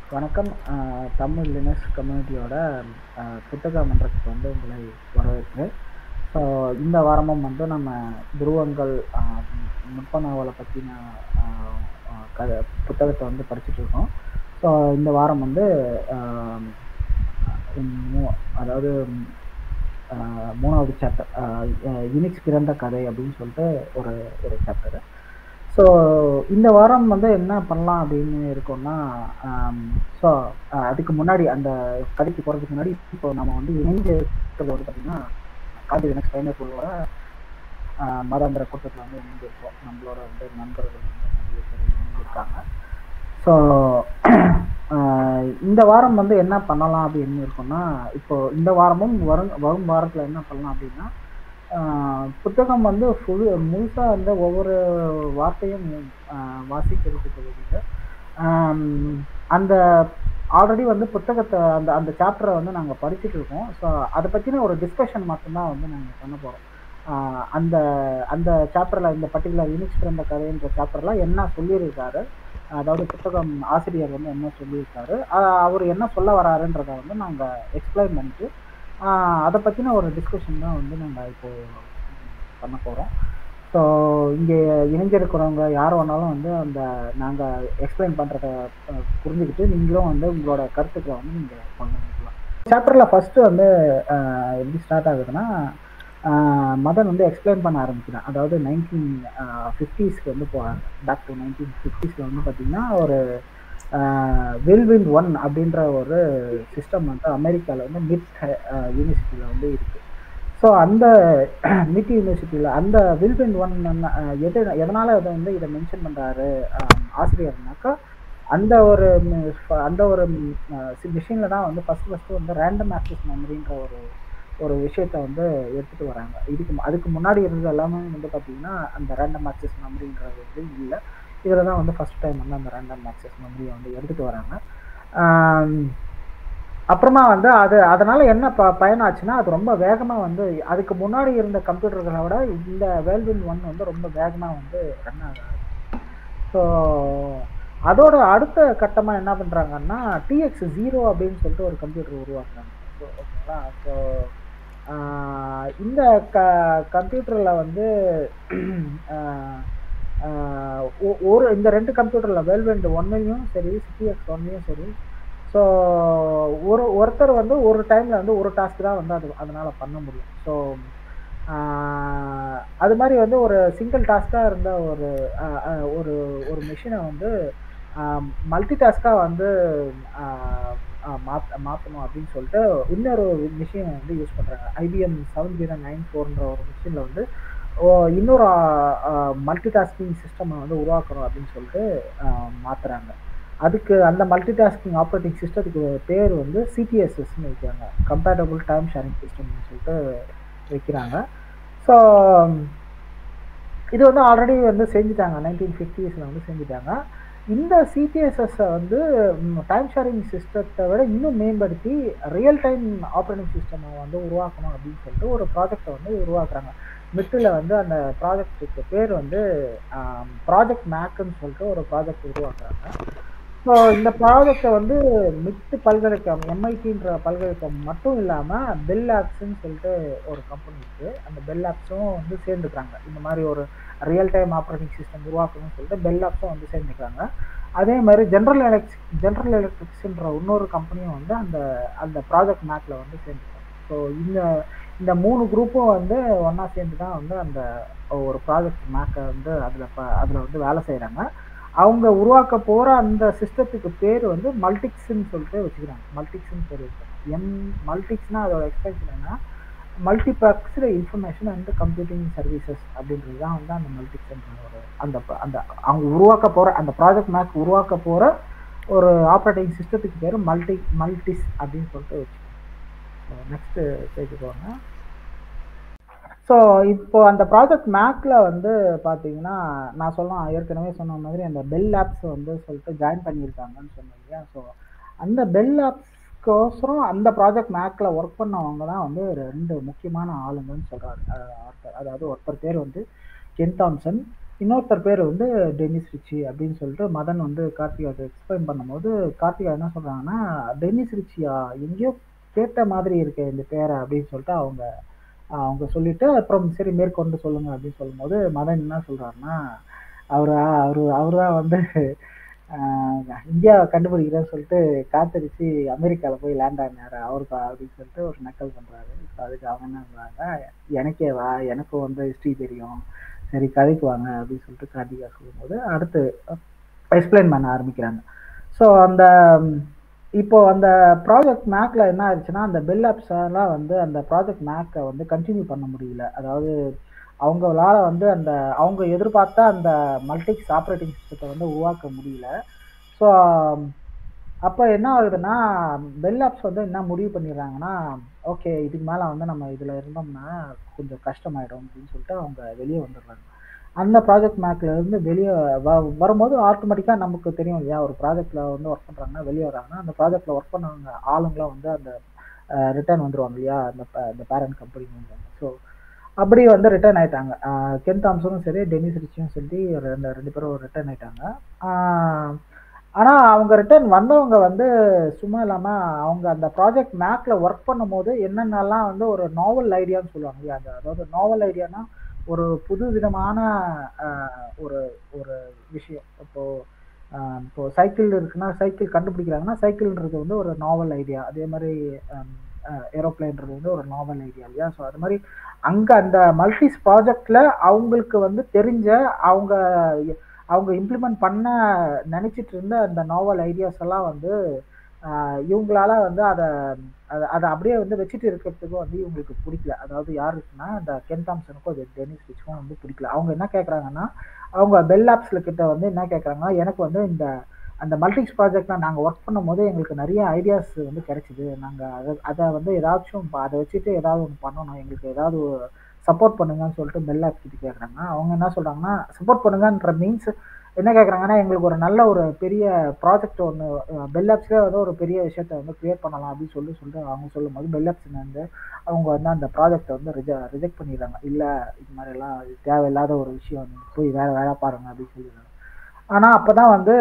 வணக்கம் அஹ், தமிழ் லினக்ஸ் கம்யூனிட்டியோட அஹ், புத்தக மன்றத்துக்கு வந்து உங்களை வரவேற்கிறேன் ஸோ இந்த வாரமும் வந்து நம்ம துருவங்கள் அஹ், நுட்ப நாவலை பற்றின கதை புத்தகத்தை வந்து படிச்சுட்டு இருக்கோம் ஸோ இந்த வாரம் வந்து அஹ், மூ- அதாவது அஹ், மூணாவது சாப்டர் யூனிக்ஸ் பிறந்த கதை அப்படின்னு சொல்லிட்டு ஒரு ஒரு சாப்டர் ஸோ இந்த வாரம் வந்து என்ன பண்ணலாம் அப்படின்னு இருக்கோம்னா ஸோ அதுக்கு முன்னாடி அந்த கதைக்கு போகிறதுக்கு முன்னாடி இப்போ நம்ம வந்து இணைந்து இருக்கிறது வந்து பார்த்தீங்கன்னா காதி லினக்ஸ் பயனர் குழுவோட ஆஹ், மாதாந்திர கூட்டத்தில் வந்து இணைந்து இருக்கோம் நம்மளோட வந்து நண்பர்கள் வந்து நிறைய பேர் இணைந்து இருக்காங்க ஸோ இந்த வாரம் வந்து என்ன பண்ணலாம் அப்படின்னு இருக்கோம்னா இப்போ இந்த வாரமும் வரும் வரும் வாரத்தில் என்ன பண்ணலாம் அப்படின்னா ஆஹ் புத்தகம் வந்து ஃபுல் முழுசாக வந்து ஒவ்வொரு வார்த்தையும் ஆஹ் வாசிக்கிறதுக்கு வெளியில் அந்த ஆல்ரெடி வந்து புத்தகத்தை அந்த அந்த சாப்டரை வந்து நாங்கள் படிச்சுட்டு இருக்கோம் ஸோ அதை பற்றின ஒரு டிஸ்கஷன் மட்டும்தான் வந்து நாங்கள் பண்ண போகிறோம் அந்த அந்த சாப்டரில் இந்த பர்டிகுலர் யூனிக்ஸ் பிறந்த கதைன்ற சாப்டரில் என்ன சொல்லியிருக்காரு அதாவது புத்தகம் ஆசிரியர் வந்து என்ன சொல்லியிருக்காரு ஆஹ் அவர் என்ன சொல்ல வராருன்றதை வந்து நாங்கள் எக்ஸ்பிளைன் பண்ணிட்டு ஆஹ் அதை பற்றின ஒரு டிஸ்கஷன் தான் வந்து நாங்கள் இப்போ பண்ண போகிறோம் ஸோ இங்கே இணைஞ்சிருக்கிறவங்க யார் வேணாலும் வந்து அந்த நாங்கள் எக்ஸ்பிளைன் பண்ணுறத புரிஞ்சுக்கிட்டு நீங்களும் வந்து உங்களோட கருத்துக்களை வந்து நீங்கள் பகிர்ந்துக்கலாம் சாப்டரில் ஃபஸ்ட்டு வந்து ஆஹ் எப்படி ஸ்டார்ட் ஆகுதுன்னா ஆஹ் மதன் வந்து எக்ஸ்பிளைன் பண்ண ஆரம்பிக்கிறான் அதாவது நைன்டீன் ஃபிஃப்டிஸ்க்கு வந்து போகிறாங்க பேக் டு நைன்டீன் ஃபிஃப்டிஸில் வந்து பார்த்திங்கன்னா ஒரு வெல்வின் ஒன் அப்படின்ற ஒரு சிஸ்டம் வந்து அமெரிக்காவில் வந்து மிட் யூனிவர்சிட்டியில் வந்து இருக்குது ஸோ அந்த மிட் யூனிவர்சிட்டியில் அந்த வில்வின் ஒன் எது எதனால் அதை வந்து இதை மென்ஷன் பண்ணுறாரு ஆசிரியர்னாக்கா அந்த ஒரு ம், ஃப- அந்த ஒரு மிஷினில் தான் வந்து ஃபஸ்ட்டு ஃபஸ்ட்டு வந்து ரேண்டம் ஆக்சஸ் மெமரின்ற ஒரு ஒரு விஷயத்த வந்து எடுத்துகிட்டு வராங்க இதுக்கு மு- அதுக்கு முன்னாடி இருந்தது எல்லாமே வந்து பார்த்திங்கன்னா அந்த ரேண்டம் ஆக்சஸ் மெமரின்றது வந்து இல்லை இதில் தான் வந்து ஃபஸ்ட் டைம் வந்து அந்த ரேண்டம் ஆக்சஸ் மெமரியை வந்து எடுத்துகிட்டு வராங்க ஆம், அப்புறமா வந்து அது அதனால் என்ன ப பயனாச்சுன்னா அது ரொம்ப வேகமாக வந்து அதுக்கு முன்னாடி இருந்த கம்ப்யூட்டர்களை விட இந்த வேல்வின் ஒன் வந்து ரொம்ப வேகமாக வந்து ரன் ஆக ஸோ அதோட அடுத்த கட்டமாக என்ன பண்ணுறாங்கன்னா டிஎக்ஸ் ஜீரோ அப்படின்னு சொல்லிட்டு ஒரு கம்ப்யூட்டர் உருவாக்குறாங்க ஸோ ஓகேங்களா ஸோ இந்த க கம்ப்யூட்டரில் வந்து ஆஹ், ஆஹ், ஒ- ஒரு இந்த ரெண்டு கம்ப்யூட்டரில் வேல்வெண்ட் ஒன்லையும் சரி சிடிஎக்ஸ் ஒன்லையும் சரி ஸோ ஒரு ஒருத்தர் வந்து ஒரு டைமில் வந்து ஒரு டாஸ்க் தான் வந்து அது அதனால் பண்ண முடியும் ஸோ அது மாதிரி வந்து ஒரு சிங்கிள் டாஸ்காக இருந்த ஒரு ஆஹ், ஆஹ், ஒரு ஒரு மிஷினை வந்து மல்டி டாஸ்காக வந்து மாத் மாற்றணும் அப்படின்னு சொல்லிட்டு இன்னொரு மிஷினை வந்து யூஸ் பண்ணுறாங்க ஐபிஎம் செவன் ஜீரோ நைன் ஃபோர்ன்ற ஒரு மிஷினில் வந்து ஓ, இன்னொரு மல்டி டாஸ்கிங் சிஸ்டமை வந்து உருவாக்கணும் அப்படின்னு சொல்லிட்டு மாற்றுறாங்க அதுக்கு அந்த மல்டி டாஸ்கிங் ஆப்ரேட்டிங் சிஸ்டத்துக்கு பேர் வந்து சிடிஎஸ்எஸ்ன்னு வைக்கிறாங்க கம்பேட்டபிள் டைம் ஷேரிங் சிஸ்டம்னு சொல்லிட்டு வைக்கிறாங்க ஸோ இது வந்து ஆல்ரெடி வந்து செஞ்சுட்டாங்க நைன்டீன் ஃபிஃப்டிஸில் வந்து செஞ்சுட்டாங்க இந்த சிடிஎஸ்எஸ்ஸை வந்து டைம் ஷேரிங் சிஸ்டத்தை விட இன்னும் மேம்படுத்தி ரியல் டைம் ஆப்ரேட்டிங் சிஸ்டமை வந்து உருவாக்கணும் அப்படின்னு சொல்லிட்டு ஒரு ப்ராஜெக்டை வந்து உருவாக்குறாங்க மிட்டில் வந்து அந்த ப்ராஜெக்ட்டுக்கு பேர் வந்து ப்ராஜெக்ட் மேக்குன்னு சொல்லிட்டு ஒரு ப்ராஜெக்ட் உருவாக்குறாங்க ஸோ இந்த ப்ராஜெக்டை வந்து மிட்டு பல்கலைக்கழகம் எம்ஐடின்ற பல்கலைக்கழகம் மட்டும் இல்லாமல் பெல் லேப்ஸ்ன்னு சொல்லிட்டு ஒரு கம்பெனி இருக்குது அந்த பெல் லேப்ஸும் வந்து சேர்ந்துக்கிறாங்க இந்த மாதிரி ஒரு ரியல் டைம் ஆப்ரேட்டிங் சிஸ்டம் உருவாக்கணும்னு சொல்லிட்டு பெல் லேப்ஸும் வந்து சேர்ந்துக்கிறாங்க அதே மாதிரி ஜென்ரல் எலக்ட்ரிக் ஜென்ரல் எலக்ட்ரிக்ஸ்ன்ற இன்னொரு கம்பெனியும் வந்து அந்த அந்த ப்ராஜெக்ட் மேக்கில் வந்து சேர்ந்துக்கிறாங்க ஸோ இந்த இந்த மூணு குரூப்பும் வந்து ஒன்றா சேர்ந்து தான் வந்து அந்த ஒரு ப்ராஜெக்ட் மேக்கை வந்து அதில் ப அதில் வந்து வேலை செய்கிறாங்க அவங்க உருவாக்க போகிற அந்த சிஸ்டத்துக்கு பேர் வந்து மல்டிக்ஸ்ன்னு சொல்லிட்டு வச்சுக்கிறாங்க மல்டிக்ஸ்ன்னு பேர் வச்சுக்கிறாங்க எம் மல்டிக்ஸ்னால் அதோட எக்ஸ்பென்ஷன் என்ன multiplexed information and computing services அப்படின்றது தான் வந்து அந்த மல்டிக்ஸ்ன்ற ஒரு அந்த ப- அந்த அவங்க உருவாக்க போகிற அந்த ப்ராஜெக்ட் மேக் உருவாக்க போகிற ஒரு ஆப்ரேட்டிங் சிஸ்டத்துக்கு பேர் மல்டி மல்டிஸ் அப்படின்னு சொல்லிட்டு வச்சுக்கோங்க நெக்ஸ்ட்டு பேஜ் போங்க ஸோ இப்போ அந்த ப்ராஜெக்ட் மேக்கில் வந்து பார்த்தீங்கன்னா நான் சொல்லலாம் ஏற்கனவே சொன்ன மாதிரி அந்த பெல் லேப்ஸ் வந்து சொல்லிட்டு ஜாயின் பண்ணியிருக்காங்கன்னு சொன்னேன் இல்லையா ஸோ அந்த பெல் லேப்ஸ்க்கோசரம் அந்த ப்ராஜெக்ட் மேக்கில் ஒர்க் பண்ணவங்க தான் வந்து ரெண்டு முக்கியமான ஆளுங்கன்னு சொல்கிறாரு ஆர்த்தர் அதாவது ஒருத்தர் பேர் வந்து கென் தாம்சன் இன்னொருத்தர் பேர் வந்து டென்னிஸ் ரிச்சி அப்படின்னு சொல்லிட்டு மதன் வந்து கார்த்திகாவுக்கு எக்ஸ்பிளைன் பண்ணும்போது கார்த்திகா என்ன சொல்றாங்கன்னா டென்னிஸ் ரிச்சியா எங்கேயோ கேட்ட மாதிரி இருக்கு இந்த பேரை அப்படின்னு சொல்லிட்டு அவங்க அவங்க சொல்லிட்டு அப்புறம் சரி மேற்கொண்டு சொல்லுங்க அப்படின்னு சொல்லும்போது மதன் என்ன சொல்றாருன்னா அவரு அவரு அவரு தான் வந்து இந்தியா கண்டுபிடிக்கிறேன்னு சொல்லிட்டு காத்தடிச்சு அமெரிக்காவில் போய் லேண்ட் ஆனாரு அவருக்கு அப்படின்னு சொல்லிட்டு ஒரு நக்கல் பண்றாரு அதுக்கு அவங்க என்ன சொல்றாங்க எனக்கே வா எனக்கும் வந்து ஹிஸ்ட்ரி தெரியும் சரி கதைக்கு வாங்க அப்படின்னு சொல்லிட்டு கார்த்திகா சொல்லும்போது அடுத்து எக்ஸ்பிளைன் பண்ண ஆரம்பிக்கிறாங்க ஸோ அந்த இப்போ அந்த ப்ராஜெக்ட் மேக்ல என்ன ஆயிடுச்சுன்னா அந்த பெல் ஆப்ஸ் எல்லாம் வந்து அந்த ப்ராஜெக்ட் மேக்கை வந்து கண்டினியூ பண்ண முடியல அதாவது அவங்களால வந்து அந்த அவங்க எதிர்பார்த்த அந்த மல்டிக்ஸ் ஆப்ரேட்டிங் சிஸ்டத்தை வந்து உருவாக்க முடியல ஸோ அப்போ என்ன ஆகுதுன்னா பெல் ஆப்ஸ் வந்து என்ன முடிவு பண்ணிடுறாங்கன்னா ஓகே இதுக்கு மேலே வந்து நம்ம இதில் இருந்தோம்னா கொஞ்சம் கஷ்டமாயிடும் அப்படின்னு சொல்லிட்டு அவங்க வெளியே வந்துடுறாங்க அந்த ப்ராஜெக்ட் மேக்ல இருந்து வெளியே வ வரும்போது ஆட்டோமேட்டிக்காக நமக்கு தெரியும் இல்லையா ஒரு ப்ராஜெக்ட்ல வந்து ஒர்க் பண்ணுறாங்கன்னா வெளியே வராங்கன்னா அந்த ப்ராஜெக்ட்ல ஒர்க் பண்ணவங்க ஆளுங்களாம் வந்து அந்த ரிட்டர்ன் வந்துருவாங்க இல்லையா அந்த அந்த பேரண்ட் கம்பெனி வந்துருவாங்க ஸோ அப்படி வந்து ரிட்டர்ன் ஆயிட்டாங்க கென் தாம்சனும் சரி டெனிஸ் ரிச்சியும் சொல்லி ரெண்டு ரெண்டு பேரும் ரிட்டர்ன் ஆயிட்டாங்க ஆனால் அவங்க ரிட்டர்ன் வந்தவங்க வந்து சும்மா இல்லாமல் அவங்க அந்த ப்ராஜெக்ட் மேக்ல ஒர்க் பண்ணும்போது என்னென்னலாம் வந்து ஒரு நாவல் ஐடியான்னு சொல்லுவாங்க இல்லையா அந்த அதாவது நாவல் ஐடியானா ஒரு புது விதமான ஒரு ஒரு விஷயம் இப்போ இப்போ சைக்கிள் இருக்குன்னா சைக்கிள் கண்டுபிடிக்கிறாங்கன்னா சைக்கிள்ன்றது வந்து ஒரு நாவல் ஐடியா அதே மாதிரி ஏரோப்ளைன்றது வந்து ஒரு நாவல் ஐடியா இல்லையா ஸோ அது மாதிரி அங்கே அந்த மல்டிஸ் ப்ராஜெக்டில் அவங்களுக்கு வந்து தெரிஞ்ச அவங்க அவங்க இம்ப்ளிமெண்ட் பண்ண நினச்சிட்டு இருந்த அந்த நாவல் ஐடியாஸ் எல்லாம் வந்து இவங்களால வந்து அதை அதை அதை அப்படியே வந்து வச்சுட்டு இருக்கிறதுக்கு வந்து இவங்களுக்கு பிடிக்கல அதாவது யாருக்குன்னா இந்த கென் தாம்சனுக்கும் அது டெனிஸ் ரிச்சுக்கும் வந்து பிடிக்கல அவங்க என்ன கேட்குறாங்கன்னா அவங்க பெல் ஆப்ஸில் கிட்ட வந்து என்ன கேட்குறாங்கன்னா எனக்கு வந்து இந்த அந்த மல்டிக்ஸ் ப்ராஜெக்டில் நாங்கள் ஒர்க் பண்ணும்போது எங்களுக்கு நிறைய ஐடியாஸ் வந்து கிடைச்சிது நாங்கள் அதை அதை வந்து ஏதாச்சும் அதை வச்சுட்டு ஏதாவது ஒன்று பண்ணணும் எங்களுக்கு ஏதாவது சப்போர்ட் பண்ணுங்கன்னு சொல்லிட்டு பெல் ஆப் கிட்ட கேட்குறாங்க அவங்க என்ன சொல்கிறாங்கன்னா சப்போர்ட் பண்ணுங்கன்ற மீன்ஸ் என்ன கேட்குறாங்கன்னா எங்களுக்கு ஒரு நல்ல ஒரு பெரிய ப்ராஜெக்ட் ஒன்று பெல் ஆப்ஸ்லேயே வந்து ஒரு பெரிய விஷயத்த வந்து க்ரியேட் பண்ணலாம் அப்படின்னு சொல்லி சொல்லிட்டு அவங்க சொல்லும் போது பெல் ஆப்ஸ் வந்து அவங்க வந்து அந்த ப்ராஜெக்டை வந்து ரிஜ ரிஜெக்ட் பண்ணிடுறாங்க இல்லை இது மாதிரிலாம் இது தேவையில்லாத ஒரு விஷயம் போய் வேறு வேலை பாருங்க அப்படின்னு சொல்லிடுறாங்க ஆனால் அப்போ தான் வந்து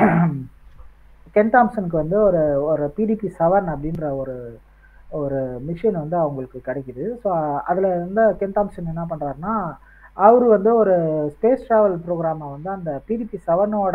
கென் தாம்சனுக்கு வந்து ஒரு ஒரு பிடிபி செவன் அப்படின்ற ஒரு ஒரு மிஷின் வந்து அவங்களுக்கு கிடைக்குது ஸோ அதில் வந்து கென் தாம்சன் என்ன பண்ணுறாருன்னா அவர் வந்து ஒரு ஸ்பேஸ் ட்ராவல் ப்ரோக்ராமை வந்து அந்த பிடிபி செவனோட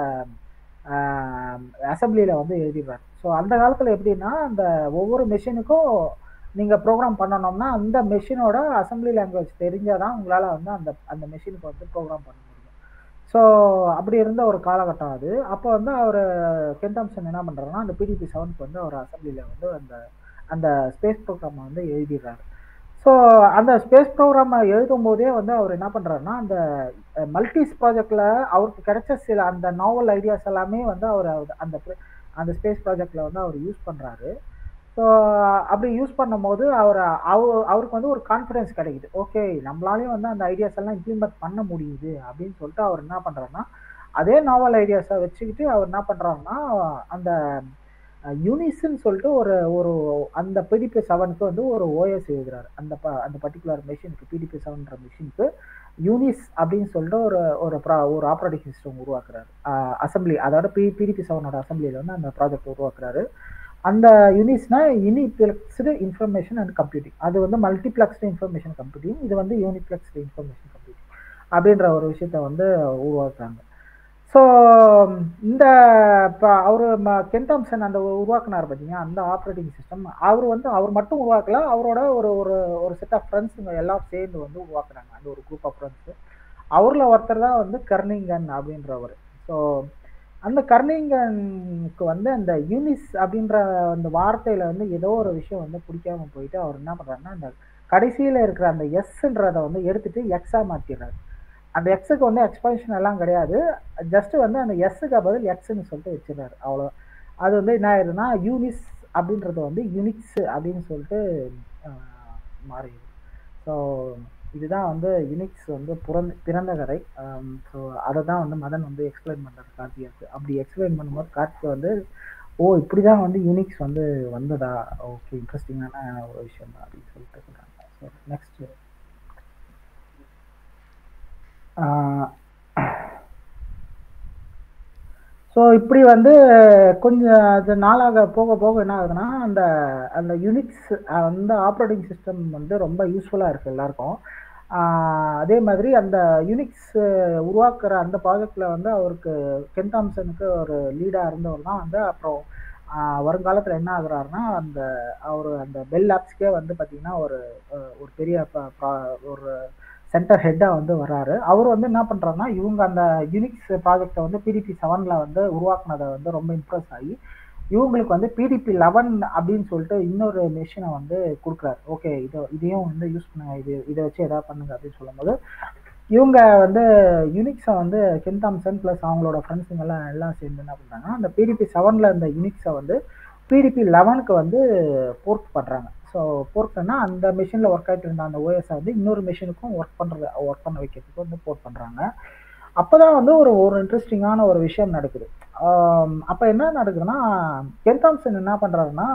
அசம்பிளியில் வந்து எழுதிடுறாரு ஸோ அந்த காலத்தில் எப்படின்னா அந்த ஒவ்வொரு மெஷினுக்கும் நீங்கள் ப்ரோக்ராம் பண்ணணும்னா அந்த மெஷினோட அசம்பிளி லாங்குவேஜ் தெரிஞ்சால் தான் உங்களால் வந்து அந்த அந்த மெஷினுக்கு வந்து ப்ரோக்ராம் பண்ண முடியும் ஸோ அப்படி இருந்த ஒரு காலகட்டம் அது அப்போ வந்து அவர் கென்தாம்சன் என்ன பண்ணுறாருன்னா அந்த பிடிபி செவனுக்கு வந்து அவர் அசம்பிளியில் வந்து அந்த அந்த ஸ்பேஸ் ப்ரோக்ராமை வந்து எழுதிடுறாரு ஸோ அந்த ஸ்பேஸ் ப்ரோக்ராமை எழுதும் போதே வந்து அவர் என்ன பண்ணுறாருன்னா அந்த மல்டிஸ் ப்ராஜெக்டில் அவருக்கு கிடைச்ச சில அந்த நாவல் ஐடியாஸ் எல்லாமே வந்து அவர் அந்த அந்த ஸ்பேஸ் ப்ராஜெக்டில் வந்து அவர் யூஸ் பண்ணுறாரு ஸோ அப்படி யூஸ் பண்ணும்போது அவர் அவர் அவருக்கு வந்து ஒரு கான்ஃபிடென்ஸ் கிடைக்குது ஓகே நம்மளாலையும் வந்து அந்த ஐடியாஸ் எல்லாம் இம்ப்ளிமெண்ட் பண்ண முடியுது அப்படின்னு சொல்லிட்டு அவர் என்ன பண்ணுறாருன்னா அதே நாவல் ஐடியாஸை வச்சுக்கிட்டு அவர் என்ன பண்ணுறாருன்னா அந்த யூனிஸ்ன்னு சொல்லிட்டு ஒரு ஒரு அந்த பிடிபி செவனுக்கு வந்து ஒரு ஓஎஸ் எழுதுறாரு அந்த ப அந்த பர்டிகுலர் மிஷினுக்கு பிடிபி செவன்ற மிஷினுக்கு யூனிஸ் அப்படின்னு சொல்லிட்டு ஒரு ஒரு ப்ரா ஒரு ஆப்ரேட்டிங் சிஸ்டம் உருவாக்குறாரு அசம்பிளி அதாவது பி பிடிபி செவனோட அசம்பிளியில் வந்து அந்த ப்ராஜெக்ட் உருவாக்குறாரு அந்த யூனிட்ஸ்னா யூனிப்ளெக்ஸ்டு இன்ஃபர்மேஷன் அண்ட் கம்ப்யூட்டிங் அது வந்து மல்டிப்ளெக்ஸ்டு இன்ஃபர்மேஷன் கம்ப்யூட்டிங் இது வந்து யூனிப்ளெக்ஸ்டு இன்ஃபர்மேஷன் கம்ப்யூட்டிங் அப்படின்ற ஒரு விஷயத்த வந்து உருவாக்குறாங்க ஸோ இந்த இப்போ அவர் கென் தாம்சன் அந்த உருவாக்குனார் பார்த்தீங்கன்னா அந்த ஆப்ரேட்டிங் சிஸ்டம் அவர் வந்து அவர் மட்டும் உருவாக்கல அவரோட ஒரு ஒரு ஒரு செட் ஆஃப் ஃப்ரெண்ட்ஸுங்க எல்லாம் சேர்ந்து வந்து உருவாக்குறாங்க அந்த ஒரு குரூப் ஆஃப் ஃப்ரெண்ட்ஸு அவரில் ஒருத்தர் தான் வந்து கர்னிங்கன் அப்படின்றவர் ஸோ அந்த கர்னிங்கனுக்கு வந்து அந்த யூனிஸ் அப்படின்ற அந்த வார்த்தையில் வந்து ஏதோ ஒரு விஷயம் வந்து பிடிக்காம போயிட்டு அவர் என்ன பண்ணுறாருன்னா அந்த கடைசியில் இருக்கிற அந்த எஸ்ன்றதை வந்து எடுத்துட்டு எக்ஸாக மாற்றிடுறாரு அந்த எக்ஸுக்கு வந்து எக்ஸ்பென்ஷன் எல்லாம் கிடையாது ஜஸ்ட் வந்து அந்த எஸ்ஸுக்கு பதில் எக்ஸ்ன்னு சொல்லிட்டு வச்சிடறாரு அவ்வளோ அது வந்து என்ன ஆயிடுதுன்னா யூனிஸ் அப்படின்றது வந்து யூனிக்ஸ் அப்படின்னு சொல்லிட்டு மாறிடுது ஸோ இதுதான் வந்து யுனிக்ஸ் வந்து புறந்த பிறந்த கதை ஸோ அதை தான் வந்து மதன் வந்து எக்ஸ்பிளைன் பண்ணுறாரு கார்த்திகாவுக்கு அப்படி எக்ஸ்பிளைன் பண்ணும்போது கார்த்திகை வந்து ஓ இப்படி தான் வந்து யூனிக்ஸ் வந்து வந்ததா ஓகே இன்ட்ரெஸ்டிங்கான ஒரு விஷயம் தான் அப்படின்னு சொல்லிட்டு சொல்கிறாங்க ஸோ நெக்ஸ்ட் ஸோ இப்படி வந்து கொஞ்சம் அது நாளாக போக போக என்ன ஆகுதுன்னா அந்த அந்த யுனிக்ஸ் அந்த ஆப்ரேட்டிங் சிஸ்டம் வந்து ரொம்ப யூஸ்ஃபுல்லாக இருக்குது எல்லாருக்கும் ஆஹ் அதே மாதிரி அந்த யுனிக்ஸ் உருவாக்குற அந்த ப்ராஜெக்டில் வந்து அவருக்கு கென் தாம்சனுக்கு ஒரு லீடாக இருந்தவர் தான் வந்து அப்புறம் ஆஹ் வருங்காலத்தில் என்ன ஆகுறாருன்னா அந்த அவர் அந்த பெல் ஆப்ஸ்க்கே வந்து பார்த்தீங்கன்னா ஒரு அஹ் ஒரு பெரிய ப- ப்ரா- ஒரு சென்டர் ஹெட்டாக வந்து வராரு அவர் வந்து என்ன பண்ணுறாருன்னா இவங்க அந்த யூனிக்ஸ் ப்ராஜெக்டை வந்து பிடிபி செவனில் வந்து உருவாக்குனதை வந்து ரொம்ப இம்ப்ரெஸ் ஆகி இவங்களுக்கு வந்து பிடிபி லெவன் அப்படின்னு சொல்லிட்டு இன்னொரு மிஷினை வந்து கொடுக்குறாரு ஓகே இதை இதையும் வந்து யூஸ் பண்ணுங்க இது இதை வச்சு எதாவது பண்ணுங்க அப்படின்னு சொல்லும்போது இவங்க வந்து யூனிக்ஸை வந்து கென் தாம்சன் ப்ளஸ் அவங்களோட ஃப்ரெண்ட்ஸுங்க எல்லாம் எல்லாம் சேர்ந்து என்ன பண்ணுறாங்க அந்த பிடிபி செவனில் இருந்த யூனிக்ஸை வந்து பிடிபி லெவனுக்கு வந்து போர்ட் பண்ணுறாங்க ஸோ போர்ட்னா அந்த மிஷினில் ஒர்க் ஆகிட்டு இருந்த அந்த ஓஎஸை வந்து இன்னொரு மிஷினுக்கும் ஒர்க் பண்ணுறது ஒர்க் பண்ண வைக்கிறதுக்கு வந்து போர்ட் பண்ணுறாங்க அப்போ தான் வந்து ஒரு ஒரு இன்ட்ரெஸ்டிங்கான ஒரு விஷயம் நடக்குது அப்போ என்ன நடக்குதுன்னா கென் தாம்சன் என்ன பண்ணுறாருன்னா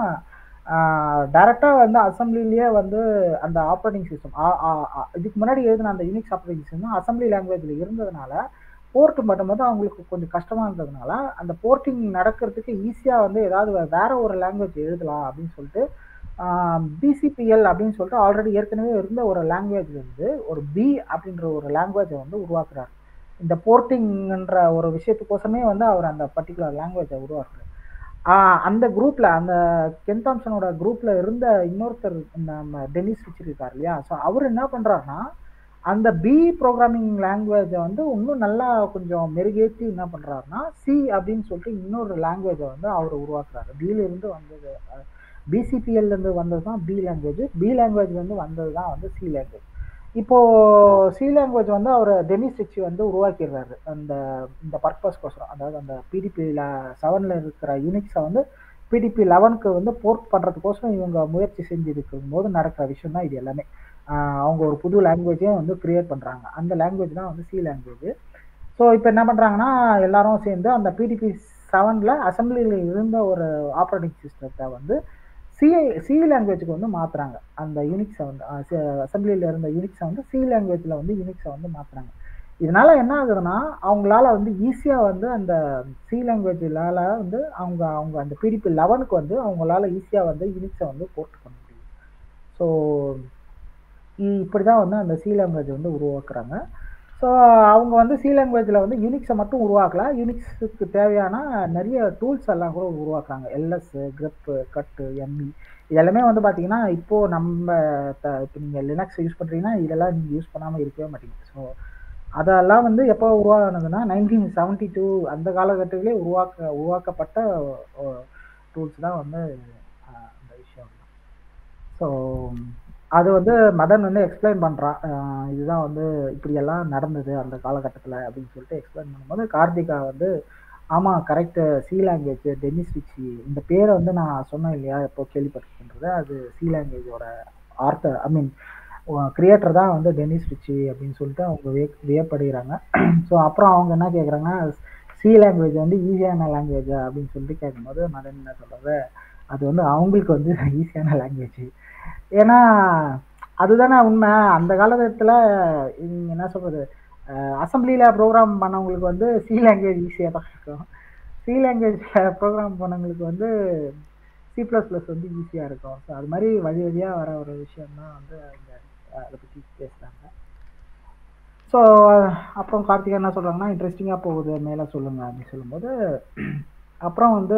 டைரெக்டாக வந்து அசம்பிளிலேயே வந்து அந்த ஆப்ரேட்டிங் சிஸ்டம் இதுக்கு முன்னாடி எழுதின அந்த யூனிக்ஸ் ஆப்ரேட்டிங் சிஸ்டம் அசம்பிளி லாங்குவேஜில் இருந்ததுனால போர்ட் மட்டும்போது அவங்களுக்கு கொஞ்சம் கஷ்டமாக இருந்ததுனால அந்த போர்ட்டிங் நடக்கிறதுக்கு ஈஸியாக வந்து ஏதாவது வே- வேற ஒரு லாங்குவேஜ் எழுதலாம் அப்படின்னு சொல்லிட்டு பிசிபிஎல் அப்படின்னு சொல்லிட்டு ஆல்ரெடி ஏற்கனவே இருந்த ஒரு லாங்குவேஜ் வந்து ஒரு பி அப்படின்ற ஒரு லாங்குவேஜை வந்து உருவாக்குறாரு இந்த போர்ட்டிங்ன்ற ஒரு விஷயத்துக்கோசமே வந்து அவர் அந்த பர்டிகுலர் லாங்குவேஜை உருவாக்குறாரு ஆஹ் அந்த குரூப்ல அந்த கென் தாம்சனோட குரூப்ல இருந்த இன்னொருத்தர் நம்ம டெனிஸ் ரிச்சர் இருக்கார் இல்லையா ஸோ அவர் என்ன பண்றாருன்னா அந்த பி ப்ரோக்ராமிங் லாங்குவேஜை வந்து இன்னும் நல்லா கொஞ்சம் மெருகேற்றி என்ன பண்றாருன்னா சி அப்படின்னு சொல்லிட்டு இன்னொரு லாங்குவேஜை வந்து அவர் உருவாக்குறாரு பில இருந்து வந்தது பிசிபிஎல்ல இருந்து வந்தது தான் பி லாங்குவேஜ் பி லாங்குவேஜ் வந்து வந்தது தான் வந்து சி லாங்குவேஜ் இப்போ சி லாங்குவேஜ் வந்து அவர் டெனிஸ் ரிச்சி வந்து உருவாக்கிடுறாரு அந்த இந்த பர்பஸ்க்கோசரம் அதாவது அந்த பிடிபி செவனில் இருக்கிற யூனிக்ஸை வந்து பிடிபி லெவனுக்கு வந்து போர்ட் பண்ணுறதுக்கோசரம் இவங்க முயற்சி செஞ்சிருக்கும் போது நடக்கிற விஷயம் தான் இது எல்லாமே ஆஹ் அவங்க ஒரு புது லாங்குவேஜையும் வந்து கிரியேட் பண்ணுறாங்க அந்த லாங்குவேஜ் தான் வந்து சி லாங்குவேஜ் ஸோ இப்போ என்ன பண்ணுறாங்கன்னா எல்லாரும் சேர்ந்து அந்த பிடிபி செவனில் அசம்பிளியில் இருந்த ஒரு ஆப்ரேட்டிங் சிஸ்டத்தை வந்து சி சி லாங்குவேஜுக்கு வந்து மாற்றுறாங்க அந்த யூனிக்ஸை வந்து அசம்பிளியில் இருந்த யூனிக்ஸை வந்து சி லாங்குவேஜில் வந்து யூனிக்ஸை வந்து மாற்றுறாங்க இதனால என்ன ஆகுதுன்னா அவங்களால வந்து ஈஸியாக வந்து அந்த சி லாங்குவேஜால வந்து அவங்க அவங்க அந்த பிடிபி லெவனுக்கு வந்து அவங்களால ஈஸியாக வந்து யூனிக்ஸை வந்து போர்ட் பண்ண முடியும் ஸோ இப்படி தான் வந்து அந்த சி லாங்குவேஜ் வந்து உருவாக்குறாங்க ஸோ அவங்க வந்து சி லாங்குவேஜில் வந்து யூனிக்ஸை மட்டும் உருவாக்கல யூனிக்ஸுக்கு தேவையான நிறைய டூல்ஸ் எல்லாம் கூட உருவாக்குறாங்க எல்எஸ் கிரெப்பு கட்டு எம்இ இதெல்லாமே வந்து பார்த்தீங்கன்னா இப்போது நம்ம த இப்போ நீங்கள் லினக்ஸ் யூஸ் பண்ணுறீங்கன்னா இதெல்லாம் நீங்கள் யூஸ் பண்ணாமல் இருக்கவே மாட்டீங்க ஸோ அதெல்லாம் வந்து எப்போ உருவானதுன்னா நைன்டீன் செவன்ட்டி டூ அந்த காலகட்டத்திலே உருவாக்க உருவாக்கப்பட்ட டூல்ஸ் தான் வந்து அஹ், அந்த விஷயம் ஸோ அது வந்து மதன் வந்து எக்ஸ்பிளைன் பண்ணுறான் இதுதான் வந்து இப்படியெல்லாம் நடந்தது அந்த காலகட்டத்தில் அப்படின்னு சொல்லிட்டு எக்ஸ்பிளைன் பண்ணும்போது கார்த்திகா வந்து ஆமாம் correct C language Dennis Ritchie இந்த பேரை வந்து நான் சொன்னேன் இல்லையா இப்போ கேள்விப்பட்டிருக்கின்றது அது சி லாங்குவேஜோட ஆர்த்த ஐ மீன் கிரியேட்டர் தான் வந்து டென்னிஸ் ரிச்சி அப்படின்னு சொல்லிட்டு அவங்க விய வியப்படுகிறாங்க ஸோ அப்புறம் அவங்க என்ன கேட்குறாங்க சி லாங்குவேஜ் வந்து ஈஸியான லாங்குவேஜ் அப்படின்னு சொல்லிட்டு கேட்கும்போது மதன் என்ன சொல்கிறது அது வந்து அவங்களுக்கு வந்து ஈஸியான லாங்குவேஜ் ஏன்னா அதுதானே உண்மை அந்த காலகட்டத்தில் என்ன சொல்கிறது அசம்பிளியில் ப்ரோக்ராம் பண்ணவங்களுக்கு வந்து சி லாங்குவேஜ் ஈஸியாக தான் இருக்கும் சி லாங்குவேஜில் ப்ரோக்ராம் பண்ணவங்களுக்கு வந்து சி ப்ளஸ் ப்ளஸ் வந்து ஈஸியாக இருக்கும் ஸோ அது மாதிரி வழி வழியாக வர ஒரு விஷயம் தான் வந்து அவங்க அதை பற்றி பேசுகிறாங்க ஸோ அப்புறம் கார்த்திகா என்ன சொல்கிறாங்கன்னா இன்ட்ரெஸ்டிங்காக போகுது மேலே சொல்லுங்கள் அப்படின்னு சொல்லும்போது அப்புறம் வந்து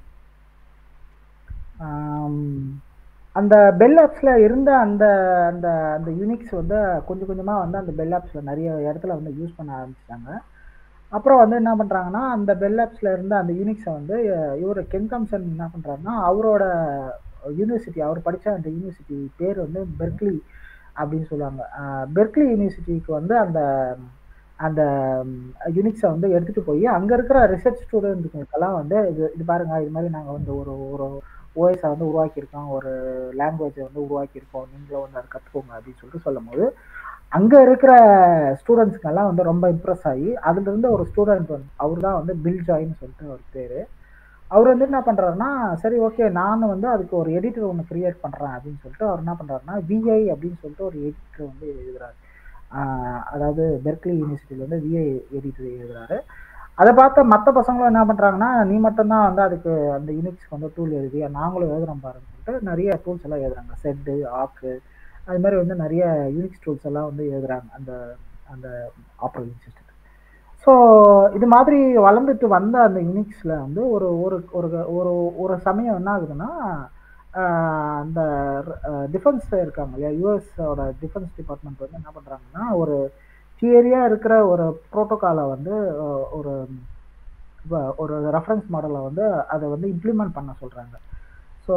ஆம், அந்த பெல் ஆப்ஸில் இருந்த அந்த அந்த அந்த யூனிக்ஸ் வந்து கொஞ்சம் கொஞ்சமாக வந்து அந்த பெல் ஆப்ஸில் நிறைய இடத்துல வந்து யூஸ் பண்ண ஆரம்பிச்சிட்டாங்க அப்புறம் வந்து என்ன பண்ணுறாங்கன்னா அந்த பெல் ஆப்ஸில் இருந்த அந்த யூனிக்ஸை வந்து இவர் கென் தாம்சன் என்ன பண்ணுறாருன்னா அவரோட யூனிவர்சிட்டி அவர் படித்த அந்த யூனிவர்சிட்டி பேர் வந்து பெர்க்லி அப்படின்னு சொல்லுவாங்க பெர்க்லி யூனிவர்சிட்டிக்கு வந்து அந்த அந்த யூனிக்ஸை வந்து எடுத்துகிட்டு போய் அங்கே இருக்கிற ரிசர்ச் ஸ்டூடெண்ட்டுக்கெல்லாம் வந்து இது இது பாருங்கள் இது மாதிரி நாங்கள் வந்து ஒரு ஒரு ஓஎஸை வந்து உருவாக்கியிருக்கோம் ஒரு லாங்குவேஜை வந்து உருவாக்கியிருக்கோம் நீங்களும் வந்து அதை கற்றுக்கோங்க அப்படின்னு சொல்லிட்டு சொல்லும் போது அங்கே இருக்கிற ஸ்டூடெண்ட்ஸ்க்கெல்லாம் வந்து ரொம்ப இம்ப்ரெஸ் ஆகி அதுலேருந்து ஒரு ஸ்டூடெண்ட் வந்து அவர் தான் வந்து பில் ஜாயின்னு சொல்லிட்டு அவர் பேர் அவர் வந்து என்ன பண்ணுறாருன்னா சரி ஓகே நான் வந்து அதுக்கு ஒரு எடிட்டர் ஒன்று க்ரியேட் பண்ணுறேன் அப்படின்னு சொல்லிட்டு அவர் என்ன பண்ணுறாருன்னா விஐ அப்படின்னு சொல்லிட்டு ஒரு எடிட்டர் வந்து எழுதுறாரு அதாவது பெர்க்லி யூனிவர்சிட்டியில் வந்து விஏ எடிட்டர் எழுதுறாரு அதை பார்த்த மற்ற பசங்களும் என்ன பண்ணுறாங்கன்னா நீ மட்டும்தான் வந்து அதுக்கு அந்த யூனிக்ஸ்க்கு வந்து டூல் எழுதி நாங்களும் எழுதுறோம் பாருன்னு சொல்லிட்டு நிறைய டூல்ஸ் எல்லாம் எழுதுறாங்க செட்டு ஆக்கு அது மாதிரி வந்து நிறைய யூனிக்ஸ் டூல்ஸ் எல்லாம் வந்து எழுதுறாங்க அந்த அந்த ஆப்ரேட்டிங் சிஸ்டம் ஸோ இது மாதிரி வளர்ந்துட்டு வந்த அந்த யூனிக்ஸில் வந்து ஒரு ஒரு ஒரு ஒரு ஒரு சமயம் என்ன ஆகுதுன்னா அந்த டிஃபென்ஸ் இருக்காங்க இல்லையா யூஎஸோட டிஃபென்ஸ் டிபார்ட்மெண்ட் வந்து என்ன பண்ணுறாங்கன்னா ஒரு தியரியாக இருக்கிற ஒரு ப்ரோட்டோக்காலை வந்து ஒரு ஒரு ரெஃபரன்ஸ் மாடலை வந்து அதை வந்து இம்ப்ளிமெண்ட் பண்ண சொல்கிறாங்க ஸோ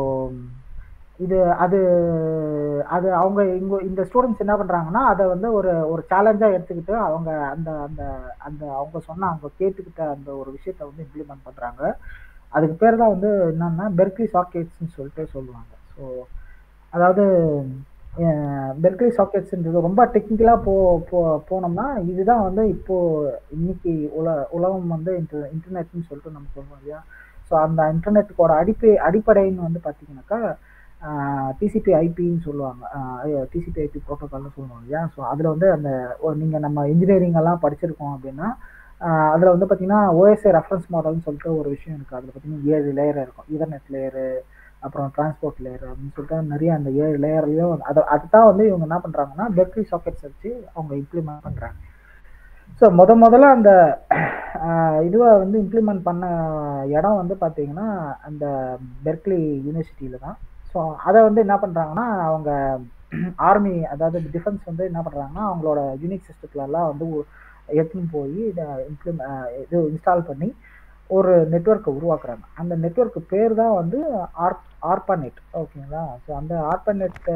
இது அது அது அவங்க இங்க இந்த ஸ்டூடெண்ட்ஸ் என்ன பண்ணுறாங்கன்னா அதை வந்து ஒரு ஒரு சேலஞ்சாக எடுத்துக்கிட்டு அவங்க அந்த அந்த அந்த அவங்க சொன்ன அவங்க கேட்டுக்கிட்ட அந்த ஒரு விஷயத்த வந்து இம்ப்ளிமெண்ட் பண்ணுறாங்க அதுக்கு பேர் தான் வந்து என்னன்னா பெர்க்லி சாக்கெட்ஸ்ன்னு சொல்லிட்டு சொல்லுவாங்க ஸோ அதாவது பெர்க்லி சாக்கெட்ஸ்ன்றது ரொம்ப டெக்னிக்கலாக போ போ போனோம்னா இதுதான் வந்து இப்போது இன்னைக்கு உல உலகம் வந்து இன்டர் இன்டர்நெட்னு சொல்லிட்டு நம்ம சொல்லுவோம் இல்லையா ஸோ அந்த இன்டர்நெட்டுக்கோட அடிப்படை அடிப்படைன்னு வந்து பார்த்தீங்கன்னாக்கா டிசிபி ஐபின்னு சொல்லுவாங்க டிசிபி ஐபி ப்ரோட்டோக்கால்னு சொல்லுவாங்க இல்லையா ஸோ அதில் வந்து அந்த நீங்கள் நம்ம இன்ஜினியரிங் எல்லாம் படிச்சிருக்கோம் அப்படின்னா அதில் வந்து பார்த்தீங்கன்னா ஓஎஸ்ஏ ரெஃபரன்ஸ் மாடல்னு சொல்லிட்டு ஒரு விஷயம் இருக்குது அதில் பார்த்தீங்கன்னா ஏழு லேயர் இருக்கும் ஈதர்நெட் லேயரு அப்புறம் டிரான்ஸ்போர்ட் லேயர் அப்படின்னு சொல்லிட்டு நிறைய அந்த ஏழு லேயர்லையும் அதை அதுதான் வந்து இவங்க என்ன பண்ணுறாங்கன்னா பெர்க்லி சாக்கெட்ஸ் வச்சு அவங்க இம்ப்ளிமெண்ட் பண்ணுறாங்க ஸோ முத முதல்ல அந்த இதுவை வந்து இம்ப்ளிமெண்ட் பண்ண இடம் வந்து பார்த்தீங்கன்னா அந்த பெர்க்லி யூனிவர்சிட்டியில் தான் ஸோ அதை வந்து என்ன பண்ணுறாங்கன்னா அவங்க ஆர்மி அதாவது டிஃபென்ஸ் வந்து என்ன பண்ணுறாங்கன்னா அவங்களோட யூனிக் சிஸ்டத்துலலாம் வந்து எடுத்துன்னு போய் இதை இம்ப்ளிமெ இது இன்ஸ்டால் பண்ணி ஒரு நெட்ஒர்க்கை உருவாக்குறாங்க அந்த நெட்ஒர்க்கு பேர் தான் வந்து ஆர்ப் ஆர்பானெட் ஓகேங்களா ஸோ அந்த ஆர்பானெட்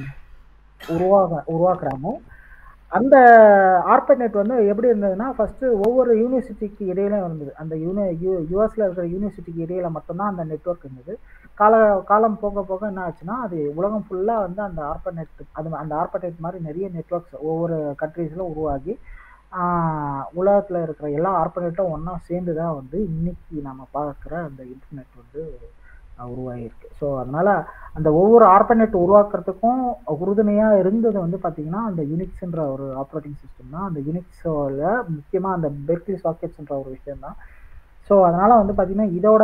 உருவாக உருவாக்குறாங்க அந்த ஆர்பனெட் வந்து எப்படி இருந்ததுன்னா ஃபஸ்ட்டு ஒவ்வொரு யூனிவர்சிட்டிக்கு இடையில இருந்தது அந்த யூனி யூ யூஎஸில் இருக்கிற யூனிவர்சிட்டிக்கு இடையில மட்டும்தான் அந்த நெட்ஒர்க் இருந்தது கால காலம் போக போக என்ன ஆச்சுன்னா அது உலகம் ஃபுல்லாக வந்து அந்த ஆர்பனெட் அது அந்த ஆர்பனெட் மாதிரி நிறைய நெட்ஒர்க்ஸ் ஒவ்வொரு கண்ட்ரீஸில் உருவாகி உலகத்தில் இருக்கிற எல்லா ஆர்பனேட்டும் ஒன்றா சேர்ந்து தான் வந்து இன்னைக்கு நம்ம பார்க்குற அந்த இன்டர்நெட் வந்து உருவாகிருக்கு ஸோ அதனால் அந்த ஒவ்வொரு ஆர்பனெட் உருவாக்குறதுக்கும் உறுதுணையாக இருந்தது வந்து பார்த்திங்கன்னா அந்த யூனிக்ஸ்ன்ற ஒரு ஆப்ரேட்டிங் சிஸ்டம் தான் அந்த யூனிக்ஸோட முக்கியமாக அந்த பெர்க்லி சாக்கெட்ஸ்ன்ற ஒரு விஷயம் தான் ஸோ அதனால் வந்து பார்த்திங்கன்னா இதோட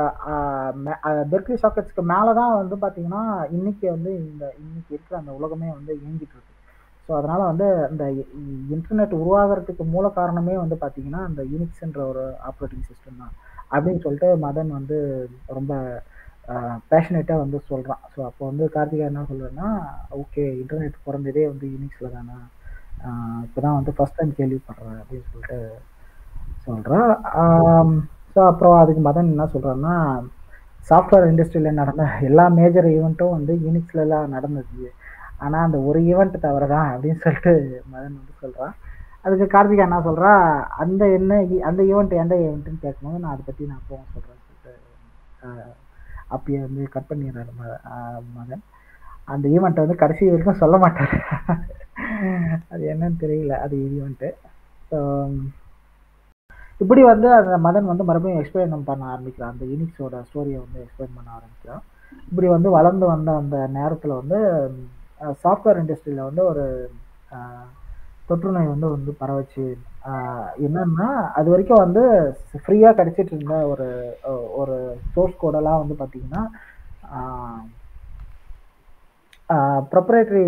பெர்க்லி சாக்கெட்ஸ்க்கு மேலே தான் வந்து பார்த்திங்கன்னா இன்றைக்கி வந்து இந்த இன்றைக்கி இருக்கிற அந்த உலகமே வந்து இயங்கிட்டு இருக்கு ஸோ அதனால் வந்து இந்த இன்டர்நெட் உருவாகிறதுக்கு மூல காரணமே வந்து பார்த்திங்கன்னா அந்த யூனிக்ஸ்ன்ற ஒரு ஆப்ரேட்டிங் சிஸ்டம் தான் அப்படின்னு சொல்லிட்டு மதன் வந்து ரொம்ப பேஷனேட்டாக வந்து சொல்கிறான் ஸோ அப்போ வந்து கார்த்திகா என்ன சொல்கிறேன்னா ஓகே இன்டர்நெட் பிறந்ததே வந்து யூனிக்ஸில் தானே இப்போ தான் வந்து ஃபஸ்ட் டைம் கேள்விப்படுறேன் அப்படின்னு சொல்லிட்டு சொல்கிறேன் ஸோ அப்புறம் அதுக்கு மதன் என்ன சொல்கிறான்னா சாஃப்ட்வேர் இண்டஸ்ட்ரியில் நடந்த எல்லா மேஜர் ஈவெண்ட்டும் வந்து யூனிக்ஸ்லலாம் நடந்தது ஆனால் அந்த ஒரு ஈவெண்ட் தவிர தான் அப்படின்னு சொல்லிட்டு மதன் வந்து சொல்கிறான் அதுக்கு கார்த்திகா என்ன சொல்கிறா அந்த என்ன அந்த ஈவெண்ட் எந்த ஈவெண்ட்டுன்னு கேட்கும்போது நான் அதை பற்றி நான் போக சொல்கிறேன்னு சொல்லிட்டு அப்பயே வந்து கட் பண்ணிடுறாரு மகன் அந்த ஈவெண்ட்டை வந்து கடைசி வரைக்கும் சொல்ல மாட்டார் அது என்னன்னு தெரியல அது ஈவெண்ட்டு ஸோ இப்படி வந்து அந்த மதன் வந்து மறுபடியும் எக்ஸ்பிளைன் பண்ண ஆரம்பிக்கிறான் அந்த யூனிக்ஸோட ஸ்டோரியை வந்து எக்ஸ்பிளைன் பண்ண ஆரம்பிக்கிறான் இப்படி வந்து வளர்ந்து வந்த அந்த நேரத்தில் வந்து சாஃப்ட்வேர் இண்டஸ்ட்ரியில் வந்து ஒரு தொற்று நோய் வந்து வந்து பரவச்சு என்னன்னா அது வரைக்கும் வந்து ஃப்ரீயாக கிடைச்சிட்டு இருந்த ஒரு ஒரு சோர்ஸ் கோடெல்லாம் வந்து பார்த்தீங்கன்னா ப்ரொப்ரேட்டரி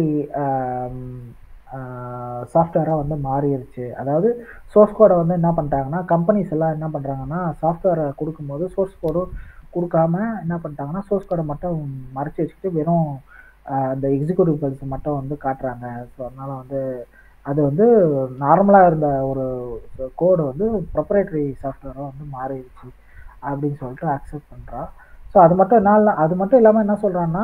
சாஃப்ட்வேராக வந்து மாறிடுச்சு அதாவது சோர்ஸ் கோடை வந்து என்ன பண்ணிட்டாங்கன்னா கம்பெனிஸ் எல்லாம் என்ன பண்ணுறாங்கன்னா சாஃப்ட்வேரை கொடுக்கும்போது சோர்ஸ் கோடும் கொடுக்காம என்ன பண்ணிட்டாங்கன்னா சோர்ஸ் கோடை மட்டும் மறைச்சி வச்சுக்கிட்டு வெறும் அந்த எக்ஸிக்யூட்டிவ் பதில்ஸ் மட்டும் வந்து காட்டுறாங்க ஸோ அதனால் வந்து அது வந்து நார்மலாக இருந்த ஒரு கோடு வந்து ப்ரொப்ரேட்டரி சாஃப்ட்வேராக வந்து மாறிடுச்சு அப்படின்னு சொல்லிட்டு அக்செப்ட் பண்ணுறான் ஸோ அது மட்டும் என்ன அது மட்டும் இல்லாமல் என்ன சொல்கிறான்னா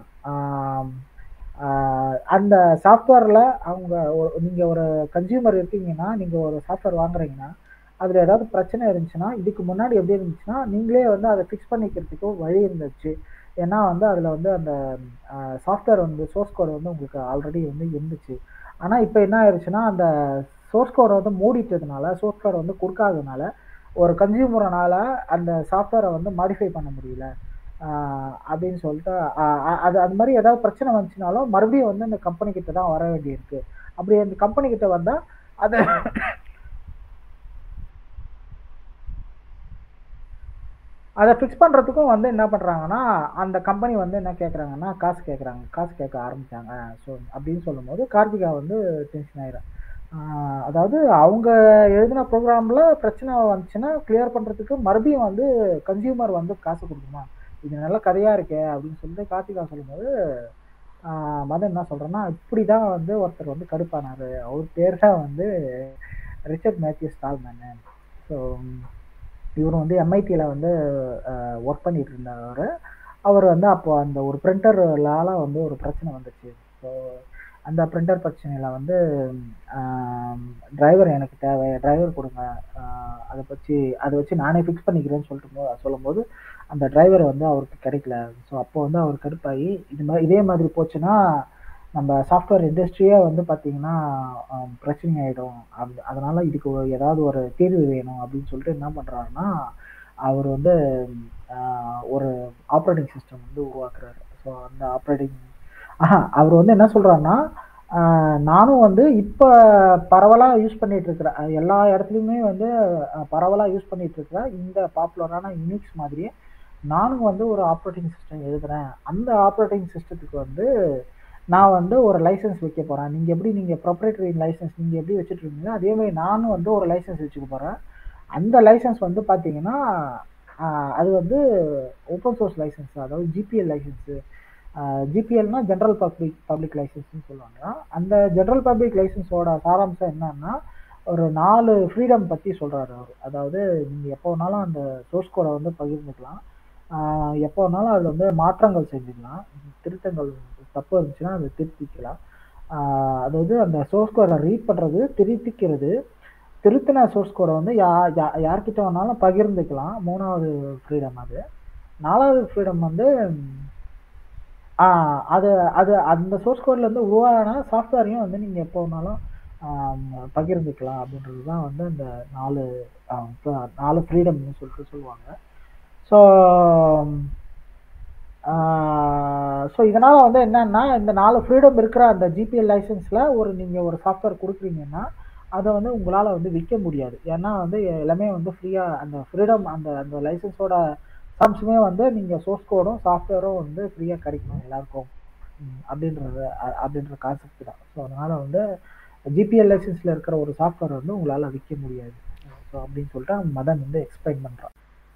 அந்த சாஃப்ட்வேரில் அவங்க நீங்கள் ஒரு கன்சியூமர் இருக்கீங்கன்னா நீங்கள் ஒரு சாஃப்ட்வேர் வாங்குறீங்கன்னா அதில் ஏதாவது பிரச்சனை இருந்துச்சுன்னா இதுக்கு முன்னாடி எப்படி இருந்துச்சுன்னா நீங்களே வந்து அதை ஃபிக்ஸ் பண்ணிக்கிறதுக்கு வழி இருந்துச்சு ஏன்னா வந்து அதில் வந்து அந்த சாஃப்ட்வேர் வந்து சோர்ஸ் கோடு வந்து உங்களுக்கு ஆல்ரெடி வந்து இருந்துச்சு ஆனால் இப்போ என்ன ஆயிடுச்சுன்னா அந்த சோர்ஸ் கோடை வந்து மூடிட்டதுனால சோர்ஸ் கோடை வந்து கொடுக்காததுனால ஒரு கன்சியூமரனால் அந்த சாஃப்ட்வேரை வந்து மாடிஃபை பண்ண முடியல அப்படின்னு சொல்லிட்டு அது அது மாதிரி ஏதாவது பிரச்சனை வந்துச்சுனாலும் மறுபடியும் வந்து அந்த கம்பெனி கிட்ட தான் வர வேண்டியிருக்கு அப்படி அந்த கம்பெனி கிட்ட வந்தால் அதை அதை ஃபிக்ஸ் பண்ணுறதுக்கும் வந்து என்ன பண்ணுறாங்கன்னா அந்த கம்பெனி வந்து என்ன கேட்குறாங்கன்னா காசு கேட்குறாங்க காசு கேட்க ஆரம்பித்தாங்க ஸோ அப்படின்னு சொல்லும்போது கார்த்திகா வந்து டென்ஷன் ஆயிடும் அதாவது அவங்க எழுதின ப்ரோக்ராமில் பிரச்சனை வந்துச்சுன்னா கிளியர் பண்ணுறதுக்கு மறுபடியும் வந்து கன்சியூமர் வந்து காசு கொடுக்குமா இது நல்ல கதையாக இருக்கே அப்படின்னு சொல்லிட்டு கார்த்திகா சொல்லும்போது மதன் என்ன சொல்கிறேன்னா இப்படி தான் வந்து ஒருத்தர் வந்து கடுப்பானார் அவர் பேர் தான் வந்து ரிச்சர்ட் மேத்யூ ஸ்டால்மேனு ஸோ இவர் வந்து எம்ஐடியில் வந்து ஒர்க் பண்ணிட்டு இருந்தவர் அவர் வந்து அப்போ அந்த ஒரு பிரிண்டர்லால வந்து ஒரு பிரச்சனை வந்துச்சு ஸோ அந்த பிரிண்டர் பிரச்சனையில் வந்து டிரைவர் எனக்கு தேவை டிரைவர் கொடுங்க அதை வச்சு அதை வச்சு நானே ஃபிக்ஸ் பண்ணிக்கிறேன்னு சொல்லிட்டு சொல்லும்போது அந்த டிரைவர் வந்து அவருக்கு கிடைக்கல ஸோ அப்போ வந்து அவர் கடுப்பாகி இது மாதிரி இதே மாதிரி போச்சுன்னா நம்ம சாஃப்ட்வேர் இண்டஸ்ட்ரியே வந்து பார்த்திங்கன்னா பிரச்சனை ஆகிடும் அப் அதனால் இதுக்கு ஏதாவது ஒரு தீர்வு வேணும் அப்படின்னு சொல்லிட்டு என்ன பண்ணுறாருன்னா அவர் வந்து ஒரு ஆப்ரேட்டிங் சிஸ்டம் வந்து உருவாக்குறாரு ஸோ அந்த ஆப்ரேட்டிங் ஆஹா அவர் வந்து என்ன சொல்கிறாருன்னா நானும் வந்து இப்போ பரவலாக யூஸ் பண்ணிட்டு இருக்கிறேன் எல்லா இடத்துலையுமே வந்து பரவலாக யூஸ் பண்ணிட்டு இருக்கிறேன் இந்த பாப்புலரான யூனிக்ஸ் மாதிரியே நானும் வந்து ஒரு ஆப்ரேட்டிங் சிஸ்டம் எழுதுறேன் அந்த ஆப்ரேட்டிங் சிஸ்டத்துக்கு வந்து நான் வந்து ஒரு லைசன்ஸ் வைக்க போகிறேன் நீங்கள் எப்படி நீங்கள் ப்ரொப்ரேட்டரி லைசன்ஸ் நீங்கள் எப்படி வச்சுட்டு இருக்கீங்களோ அதே மாதிரி நானும் வந்து ஒரு லைசன்ஸ் வச்சுக்க போகிறேன் அந்த லைசன்ஸ் வந்து பார்த்தீங்கன்னா அது வந்து ஓப்பன் சோர்ஸ் லைசன்ஸ் அதாவது ஜிபிஎல் லைசன்ஸு ஜிபிஎல்னா ஜென்ரல் பப்ளிக் பப்ளிக் லைசன்ஸ்னு சொல்லுவாங்க அந்த ஜென்ரல் பப்ளிக் லைசன்ஸோட சாராம்சம் என்னன்னா ஒரு நாலு ஃப்ரீடம் பற்றி சொல்கிறாரு அவர் அதாவது நீங்கள் எப்போ வேணாலும் அந்த சோர்ஸ் கோடை வந்து பகிர்ந்துக்கலாம் எப்போ வேணாலும் அதில் வந்து மாற்றங்கள் செஞ்சுக்கலாம் திருத்தங்கள் தப்பு இருந்துச்சுன்னா அதை திருத்திக்கலாம் அதாவது அந்த சோர்ஸ் கோடை ரீட் பண்ணுறது திருத்திக்கிறது திருத்தின சோர்ஸ் கோடை வந்து யா யார்கிட்ட வேணாலும் பகிர்ந்துக்கலாம் மூணாவது ஃப்ரீடம் அது நாலாவது ஃப்ரீடம் வந்து அது அது அந்த சோர்ஸ் கோட்லேருந்து உருவான சாஃப்ட்வேரையும் வந்து நீங்கள் எப்போ வேணாலும் பகிர்ந்துக்கலாம் அப்படின்றது தான் வந்து அந்த நாலு நாலு ஃப்ரீடம்னு சொல்லிட்டு சொல்லுவாங்க ஸோ ஸோ இதனால் வந்து என்னன்னா இந்த நாலு ஃப்ரீடம் இருக்கிற அந்த ஜிபிஎல் லைசன்ஸில் ஒரு நீங்கள் ஒரு சாஃப்ட்வேர் கொடுக்குறீங்கன்னா அதை வந்து உங்களால் வந்து விற்க முடியாது ஏன்னா வந்து எல்லாமே வந்து ஃப்ரீயாக அந்த ஃப்ரீடம் அந்த அந்த லைசன்ஸோட சம்ஸுமே வந்து நீங்கள் சோர்ஸ் கோடும் சாஃப்ட்வேரும் வந்து ஃப்ரீயாக கிடைக்கணும் எல்லாருக்கும் அப்படின்றது அப்படின்ற கான்செப்ட் தான் ஸோ அதனால் வந்து ஜிபிஎல் லைசன்ஸில் இருக்கிற ஒரு சாஃப்ட்வேர் வந்து உங்களால் விற்க முடியாது ஸோ அப்படின்னு சொல்லிட்டு மதன் வந்து எக்ஸ்பிளைன் பண்ணுறான்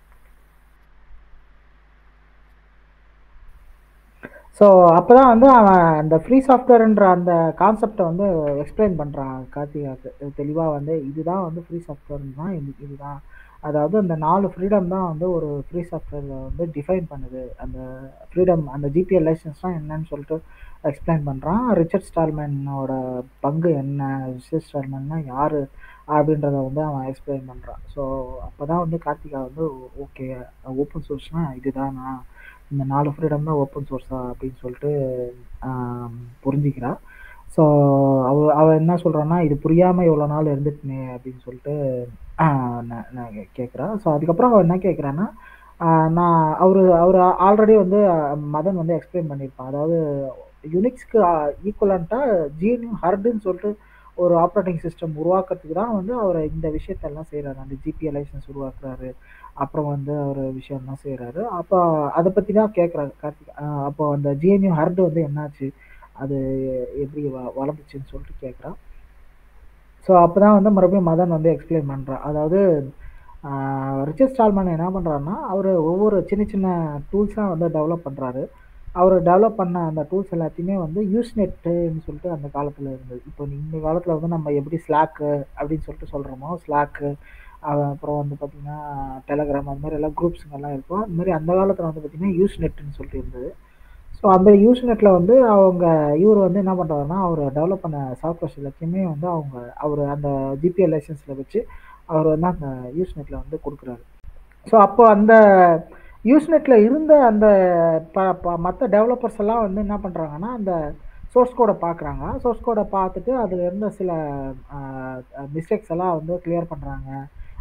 ஸோ அப்போ தான் வந்து அவன் அந்த ஃப்ரீ சாஃப்ட்வேர்ன்ற அந்த கான்செப்டை வந்து எக்ஸ்பிளைன் பண்ணுறான் கார்த்திகாவுக்கு தெளிவாக வந்து இதுதான் வந்து ஃப்ரீ சாஃப்ட்வேர்னு தான் இது இதுதான் அதாவது அந்த நாலு ஃப்ரீடம் தான் வந்து ஒரு ஃப்ரீ சாஃப்ட்வேரில் வந்து டிஃபைன் பண்ணுது அந்த ஃப்ரீடம் அந்த ஜிபிஎல் லைசன்ஸ்லாம் என்னன்னு சொல்லிட்டு எக்ஸ்பிளைன் பண்ணுறான் ரிச்சர்ட் ஸ்டால்மேனோட பங்கு என்ன ரிச்சர்ட் ஸ்டால்மேன்னா யார் அப்படின்றத வந்து அவன் எக்ஸ்பிளைன் பண்ணுறான் ஸோ அப்போ தான் வந்து கார்த்திகா வந்து ஓகே ஓப்பன் சோர்ஸ்னால் இதுதானா இந்த நாலு ஃப்ரீடம் தான் ஓப்பன் சோர்ஸா அப்படின்னு சொல்லிட்டு புரிஞ்சுக்கிறான் ஸோ அவ அவள் என்ன சொல்கிறான்னா இது புரியாமல் இவ்வளோ நாள் இருந்துட்டுனே அப்படின்னு சொல்லிட்டு நான் கேட்குறான் ஸோ அதுக்கப்புறம் அவள் என்ன கேட்குறான்னா நான் அவர் அவர் ஆல்ரெடி வந்து மதன் வந்து எக்ஸ்பிளைன் பண்ணியிருப்பான் அதாவது யுனிக்ஸ்க்கு ஈக்குவலண்ட்டாக ஜிஎன்யூ ஹர்டுன்னு சொல்லிட்டு ஒரு ஆப்ரேட்டிங் சிஸ்டம் உருவாக்குறதுக்கு தான் வந்து அவர் இந்த விஷயத்தெல்லாம் செய்கிறாரு அந்த ஜிபிஎல் லைசன்ஸ் உருவாக்குறாரு அப்புறம் வந்து அவர் விஷயம்லாம் செய்கிறாரு அப்போ அதை பற்றி தான் கேட்குறாரு கார்த்திக் அப்போ அந்த ஜிஎன்யூ ஹர்டு வந்து என்னாச்சு அது எப்படி வ வளர்ந்துச்சுன்னு சொல்லிட்டு கேட்குறான் ஸோ அப்போ தான் வந்து மறுபடியும் மதன் வந்து எக்ஸ்பிளைன் பண்ணுறான் அதாவது ரிச்சர்ட் ஸ்டால்மேன் என்ன பண்ணுறாருன்னா அவர் ஒவ்வொரு சின்ன சின்ன டூல்ஸாக வந்து டெவலப் பண்ணுறாரு அவர் டெவலப் பண்ண அந்த டூல்ஸ் எல்லாத்தையுமே வந்து யூஸ்நெட்டுன்னு சொல்லிட்டு அந்த காலத்தில் இருந்தது இப்போ இந்த காலத்தில் வந்து நம்ம எப்படி ஸ்லாக்கு அப்படின்னு சொல்லிட்டு சொல்கிறோமோ ஸ்லாக்கு அப்புறம் வந்து பார்த்திங்கன்னா டெலகிராம் அது மாதிரி எல்லாம் குரூப்ஸுங்கெல்லாம் இருக்கும் அது மாதிரி அந்த காலத்தில் வந்து பார்த்திங்கன்னா யூஸ்நெட்டுன்னு சொல்லிட்டு இருந்தது ஸோ அந்த யூஸ்நெட்டில் வந்து அவங்க இவர் வந்து என்ன பண்ணுறாருன்னா அவர் டெவலப் பண்ண சாஃப்ட்வேர்ஸ் எல்லாத்தையுமே வந்து அவங்க அவர் அந்த ஜிபிஎல் லைசன்ஸில் வச்சு அவர் வந்து அந்த யூஸ்நெட்டில் வந்து கொடுக்குறாரு ஸோ அப்போ அந்த யூஸ்நெட்டில் இருந்த அந்த ப ப மற்ற டெவலப்பர்ஸ் எல்லாம் வந்து என்ன பண்ணுறாங்கன்னா அந்த சோர்ஸ் கோடை பார்க்குறாங்க சோர்ஸ் கோடை பார்த்துட்டு அதில் இருந்த சில மிஸ்டேக்ஸ் எல்லாம் வந்து கிளியர் பண்ணுறாங்க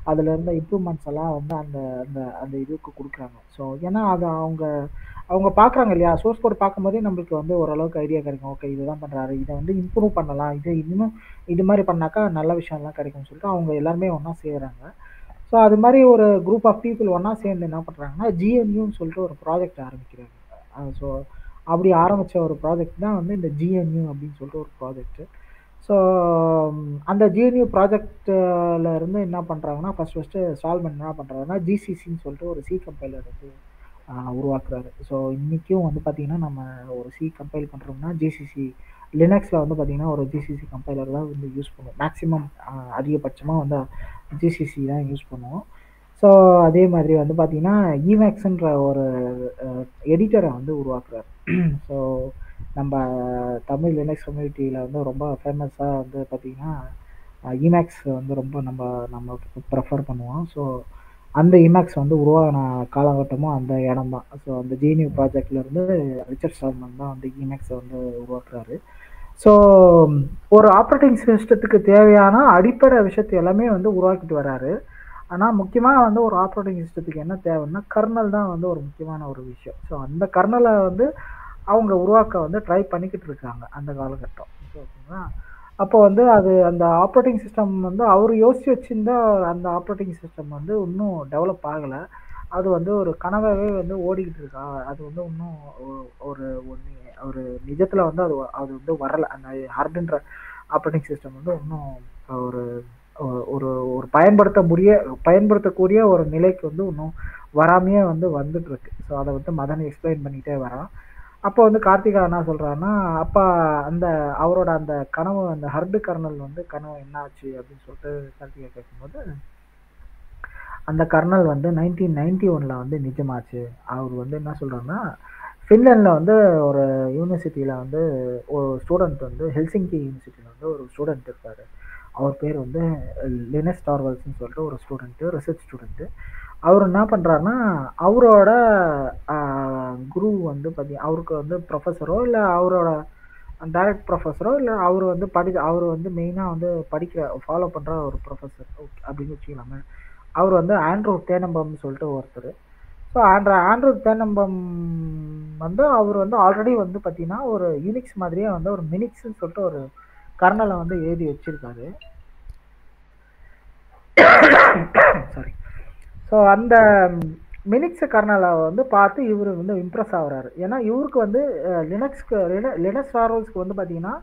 அதில் இருந்த இம்ப்ரூவ்மெண்ட்ஸ் எல்லாம் வந்து அந்த அந்த அந்த இதுக்கு கொடுக்குறாங்க ஸோ ஏன்னா அது அவங்க அவங்க பார்க்குறாங்க இல்லையா சோர்ஸ் கோட் பார்க்கும்போதே நம்மளுக்கு வந்து ஓரளவுக்கு ஐடியா கிடைக்கும் ஓகே இதுதான் பண்ணுறாரு இதை வந்து இம்ப்ரூவ் பண்ணலாம் இது இன்னும் இது மாதிரி பண்ணாக்கா நல்ல விஷயம்லாம் கிடைக்கும்னு சொல்லிட்டு அவங்க எல்லாருமே ஒன்றா செய்கிறாங்க ஸோ அது மாதிரி ஒரு குரூப் ஆஃப் பீப்புள் ஒன்றா சேர்ந்து என்ன பண்ணுறாங்கன்னா ஜிஎன்யூன்னு சொல்லிட்டு ஒரு ப்ராஜெக்ட் ஆரம்பிக்கிறாங்க ஸோ அப்படி ஆரம்பித்த ஒரு ப்ராஜெக்ட் தான் வந்து இந்த ஜிஎன்யூ அப்படின்னு சொல்லிட்டு ஒரு ப்ராஜெக்ட்டு ஸோ அந்த ஜிஎன்யூ ப்ராஜெக்டில் இருந்து என்ன பண்ணுறாங்கன்னா ஃபஸ்ட் ஃபஸ்ட்டு சால்மெண்ட் என்ன பண்ணுறாங்கன்னா ஜிசிசின்னு சொல்லிட்டு ஒரு சி கம்பைலர் வந்து உருவாக்குறாரு ஸோ இன்றைக்கும் வந்து பார்த்திங்கன்னா நம்ம ஒரு சி கம்பைல் பண்ணுறோம்னா ஜிசிசி லினக்ஸில் வந்து பார்த்திங்கன்னா ஒரு ஜிசிசி கம்பைலர் தான் வந்து யூஸ் பண்ணுவோம் மேக்ஸிமம் அதிகபட்சமாக வந்து ஜிசிசி தான் யூஸ் பண்ணுவோம் ஸோ அதே மாதிரி வந்து பார்த்திங்கன்னா இமேக்ஸ்ன்ற ஒரு எடிட்டரை வந்து உருவாக்குறாரு ஸோ நம்ம தமிழ் லினக்ஸ் கம்யூனிட்டியில் வந்து ரொம்ப ஃபேமஸாக வந்து பார்த்திங்கன்னா இமேக்ஸ் வந்து ரொம்ப நம்ம நம்ம ப்ரெஃபர் பண்ணுவோம் ஸோ அந்த இமேக்ஸ் வந்து உருவாகின காலகட்டமும் அந்த இடம் தான் ஸோ அந்த ஜீனியூ ப்ராஜெக்ட்லேருந்து ரிச்சர்ட் சால்மன் தான் வந்து இமேக்ஸை வந்து உருவாக்குறாரு ஸோ ஒரு ஆப்ரேட்டிங் சிஸ்டத்துக்கு தேவையான அடிப்படை விஷயத்தை எல்லாமே வந்து உருவாக்கிட்டு வராரு ஆனால் முக்கியமாக வந்து ஒரு ஆப்ரேட்டிங் சிஸ்டத்துக்கு என்ன தேவைன்னா கர்னல் தான் வந்து ஒரு முக்கியமான ஒரு விஷயம் ஸோ அந்த கர்னலை வந்து அவங்க உருவாக்க வந்து ட்ரை பண்ணிக்கிட்டு இருக்காங்க அந்த காலகட்டம் ஓகேங்களா அப்போ வந்து அது அந்த ஆப்ரேட்டிங் சிஸ்டம் வந்து அவர் யோசிச்சு வச்சிருந்தா அந்த ஆப்ரேட்டிங் சிஸ்டம் வந்து இன்னும் டெவலப் ஆகலை அது வந்து ஒரு கனவாகவே வந்து ஓடிக்கிட்டு இருக்கா அது வந்து இன்னும் ஒரு ஒரு நிஜத்தில் வந்து அது அது வந்து வரலை அந்த ஹார்டுன்ற ஆப்ரேட்டிங் சிஸ்டம் வந்து இன்னும் ஒரு ஒரு ஒரு பயன்படுத்த முடிய பயன்படுத்தக்கூடிய ஒரு நிலைக்கு வந்து இன்னும் வராமையே வந்து வந்துட்டு இருக்கு ஸோ அதை வந்து மதன் எக்ஸ்பிளைன் பண்ணிகிட்டே வரான் அப்போ வந்து கார்த்திகா என்ன சொல்கிறான்னா அப்பா அந்த அவரோட அந்த கனவு அந்த ஹர்டு கர்னல் வந்து கனவு என்ன ஆச்சு அப்படின்னு சொல்லிட்டு கார்த்திகா கேட்கும்போது அந்த கர்னல் வந்து நைன்டீன் நைன்டி ஒனில் வந்து நிஜமாச்சு அவர் வந்து என்ன சொல்கிறாருன்னா ஃபின்லாண்டில் வந்து ஒரு யூனிவர்சிட்டியில் வந்து ஒரு ஸ்டூடெண்ட் வந்து ஹெல்சிங்கி யூனிவர்சிட்டியில் வந்து ஒரு ஸ்டூடெண்ட் இருப்பார் அவர் பேர் வந்து லினஸ் டார்வல்ஸ்னு சொல்லிட்டு ஒரு ஸ்டூடெண்ட்டு ரிசர்ச் ஸ்டூடெண்ட்டு அவர் என்ன பண்ணுறாருன்னா அவரோட குரு வந்து பார்த்தி அவருக்கு வந்து ப்ரொஃபஸரோ இல்லை அவரோட டைரக்ட் ப்ரொஃபஸரோ இல்லை அவர் வந்து படி அவர் வந்து மெயினாக வந்து படிக்கிற ஃபாலோ பண்ணுற ஒரு ப்ரொஃபஸர் அப்படின்னு வச்சுக்கலாமே அவர் வந்து ஆண்ட்ரூ தேனம்பம்னு சொல்லிட்டு ஒருத்தர் ஸோ ஆண்ட்ரா ஆண்ட்ரூ தேனம்பம் வந்து அவர் வந்து ஆல்ரெடி வந்து பார்த்தீங்கன்னா ஒரு யூனிக்ஸ் மாதிரியே வந்து ஒரு மினிக்ஸ்ன்னு சொல்லிட்டு ஒரு கர்னலை வந்து எழுதி வச்சிருக்காரு சாரி ஸோ அந்த மினிக்ஸ் கர்னலை வந்து பார்த்து இவர் வந்து இம்ப்ரெஸ் ஆகுறாரு ஏன்னா இவருக்கு வந்து லினக்ஸ்க்கு லினக்ஸ் சார்வல்ஸ்க்கு வந்து பார்த்தீங்கன்னா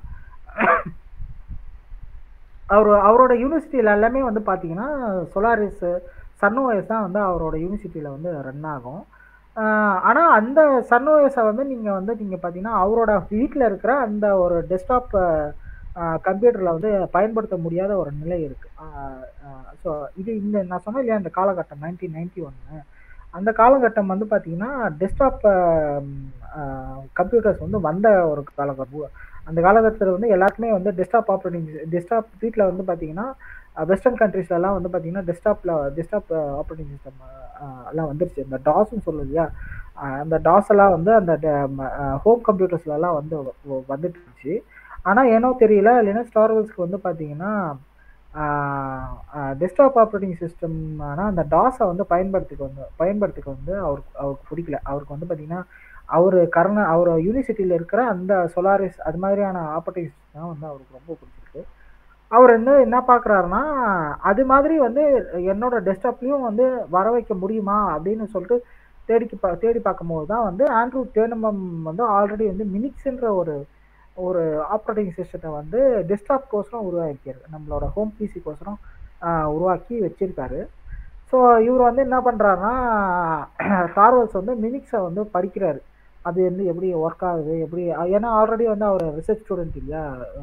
அவர் அவரோட யூனிவர்சிட்டியில் எல்லாமே வந்து பார்த்தீங்கன்னா சொலாரிஸ் சன்ஓஎஸ் தான் வந்து அவரோட யூனிவர்சிட்டியில் வந்து ரன் ஆகும் ஆனால் அந்த சன்ஓஎஸை வந்து நீங்கள் வந்து நீங்கள் பார்த்தீங்கன்னா அவரோட வீட்டில் இருக்கிற அந்த ஒரு டெஸ்க்டாப் கம்ப்யூட்டரில் வந்து பயன்படுத்த முடியாத ஒரு நிலை இருக்குது ஸோ இது இந்த நான் சொன்னேன் இல்லையா அந்த காலகட்டம் நைன்டீன் நைன்டி ஒன்று அந்த காலகட்டம் வந்து பார்த்தீங்கன்னா டெஸ்க்டாப் கம்ப்யூட்டர்ஸ் வந்து வந்த ஒரு காலகட்டம் அந்த காலகட்டத்தில் வந்து எல்லாருக்குமே வந்து டெஸ்க்டாப் ஆப்ரேட்டிங் டெஸ்க்டாப் வீட்டில் வந்து பார்த்தீங்கன்னா வெஸ்டர்ன் கண்ட்ரீஸ்லலாம் வந்து பார்த்தீங்கன்னா டெஸ்க்டாப்பில் டெஸ்க்டாப் ஆப்ரேட்டிங் சிஸ்டம் எல்லாம் வந்துருச்சு இந்த டாஸ்ன்னு சொல்லுது இல்லையா அந்த டாஸ் எல்லாம் வந்து அந்த ஹோம் கம்ப்யூட்டர்ஸ்லலாம் வந்து வந்துட்டு இருந்துச்சு ஆனால் ஏனோ தெரியல லினக்ஸ் டார்வல்ஸ்க்கு வந்து பார்த்தீங்கன்னா டெஸ்க்டாப் ஆப்ரேட்டிங் சிஸ்டம் ஆனால் அந்த டாஸை வந்து பயன்படுத்திக்க வந்து பயன்படுத்திக்க வந்து அவருக்கு அவருக்கு பிடிக்கல அவருக்கு வந்து பார்த்தீங்கன்னா அவர் கர்ண அவர் யூனிவர்சிட்டியில் இருக்கிற அந்த சொலாரிஸ் அது மாதிரியான ஆப்ரேட்டிங் சிஸ்டம் வந்து அவருக்கு ரொம்ப பிடிச்சிருக்கு அவர் வந்து என்ன பார்க்குறாருன்னா அது மாதிரி வந்து என்னோட டெஸ்க்டாப்லேயும் வந்து வர வைக்க முடியுமா அப்படின்னு சொல்லிட்டு தேடி பா தேடி பார்க்கும்போது தான் வந்து ஆண்ட்ரூ தேனம்பம் வந்து ஆல்ரெடி வந்து மினிக்ஸ்ன்ற ஒரு ஒரு ஆப்ரேட்டிங் சிஸ்டத்தை வந்து டெஸ்க்டாப் கோசரம் உருவாக்கியிருக்காரு நம்மளோட ஹோம் பிசி கோசரம் உருவாக்கி வச்சிருக்காரு ஸோ இவர் வந்து என்ன பண்ணுறாருன்னா டார்வல்ஸ் வந்து மினிக்ஸை வந்து படிக்கிறாரு அது வந்து எப்படி ஒர்க் ஆகுது எப்படி ஏன்னா ஆல்ரெடி வந்து அவர் ரிசர்ச் ஸ்டூடெண்ட் இல்லையா